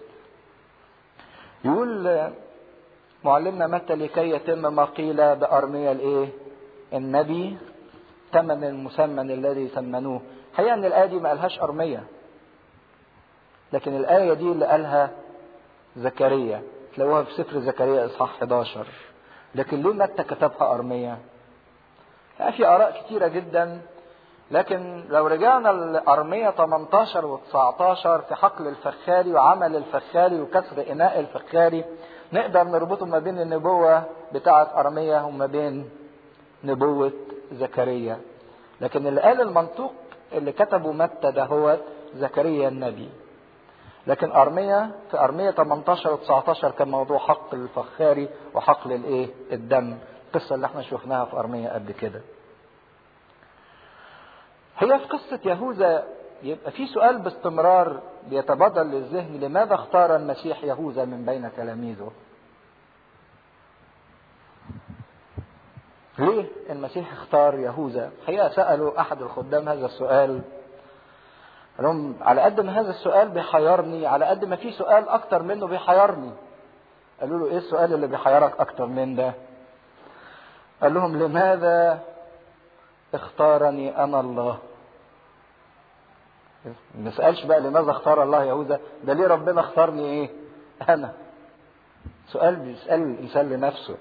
يقول معلمنا متى لكي يتم ما قيل بأرمية الايه النبي ثمن المسمن الذي ثمنوه حقيقة ان الآية دي ما قالهاش أرمية لكن الآية دي اللي قالها زكريا تلاقوها في سفر زكريا إصحاح 11 لكن ليه متى كتبها أرمية يعني في آراء كتيرة جدا لكن لو رجعنا لأرمية 18 و19 في حقل الفخاري وعمل الفخاري وكسر إناء الفخاري نقدر نربطه ما بين النبوة بتاعة أرمية وما بين نبوة زكريا لكن اللي قال المنطوق اللي كتبه متى ده هو زكريا النبي لكن أرمية في أرمية 18 و 19 كان موضوع حقل الفخاري وحقل الإيه؟ الدم القصة اللي احنا شفناها في أرمية قبل كده هي في قصة يهوذا يبقى في سؤال باستمرار بيتبادر للذهن لماذا اختار المسيح يهوذا من بين تلاميذه ليه المسيح اختار يهوذا الحقيقة سألوا أحد الخدام هذا السؤال قال لهم على قد ما هذا السؤال بيحيرني على قد ما في سؤال اكتر منه بيحيرني قالوا له ايه السؤال اللي بيحيرك اكتر من ده قال لهم لماذا اختارني انا الله ما نسالش بقى لماذا اختار الله يهوذا ده ليه ربنا اختارني ايه انا سؤال بيسال الانسان لنفسه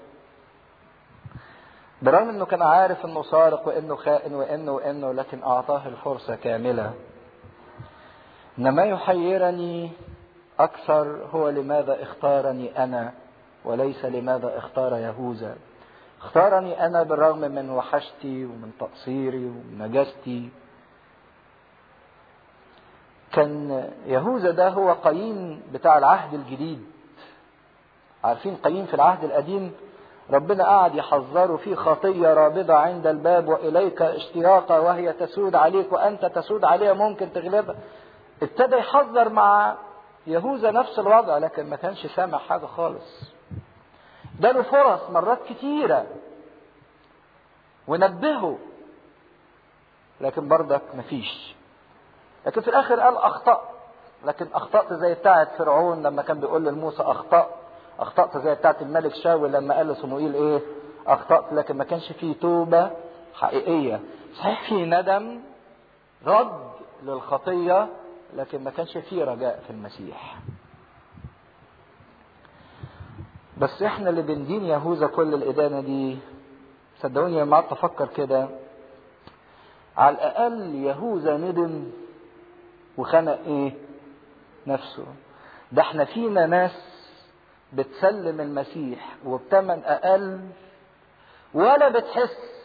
برغم انه كان عارف انه سارق وانه خائن وانه وانه لكن اعطاه الفرصه كامله ان ما يحيرني اكثر هو لماذا اختارني انا وليس لماذا اختار يهوذا اختارني انا بالرغم من وحشتي ومن تقصيري ومن نجاستي كان يهوذا ده هو قايين بتاع العهد الجديد عارفين قايين في العهد القديم ربنا قعد يحذره في خطية رابضة عند الباب وإليك اشتياقة وهي تسود عليك وأنت تسود عليها ممكن تغلبها ابتدى يحذر مع يهوذا نفس الوضع لكن ما كانش سامع حاجة خالص اداله فرص مرات كتيرة ونبهه لكن برضك مفيش لكن في الاخر قال اخطأت لكن اخطأت زي بتاعة فرعون لما كان بيقول لموسى اخطأت اخطأت زي بتاعة الملك شاول لما قال لصموئيل ايه اخطأت لكن ما كانش فيه توبة حقيقية صحيح في ندم رد للخطية لكن ما كانش فيه رجاء في المسيح بس احنا اللي بندين يهوذا كل الادانة دي صدقوني لما قعدت افكر كده على الاقل يهوذا ندم وخنق ايه نفسه ده احنا فينا ناس بتسلم المسيح وبتمن اقل ولا بتحس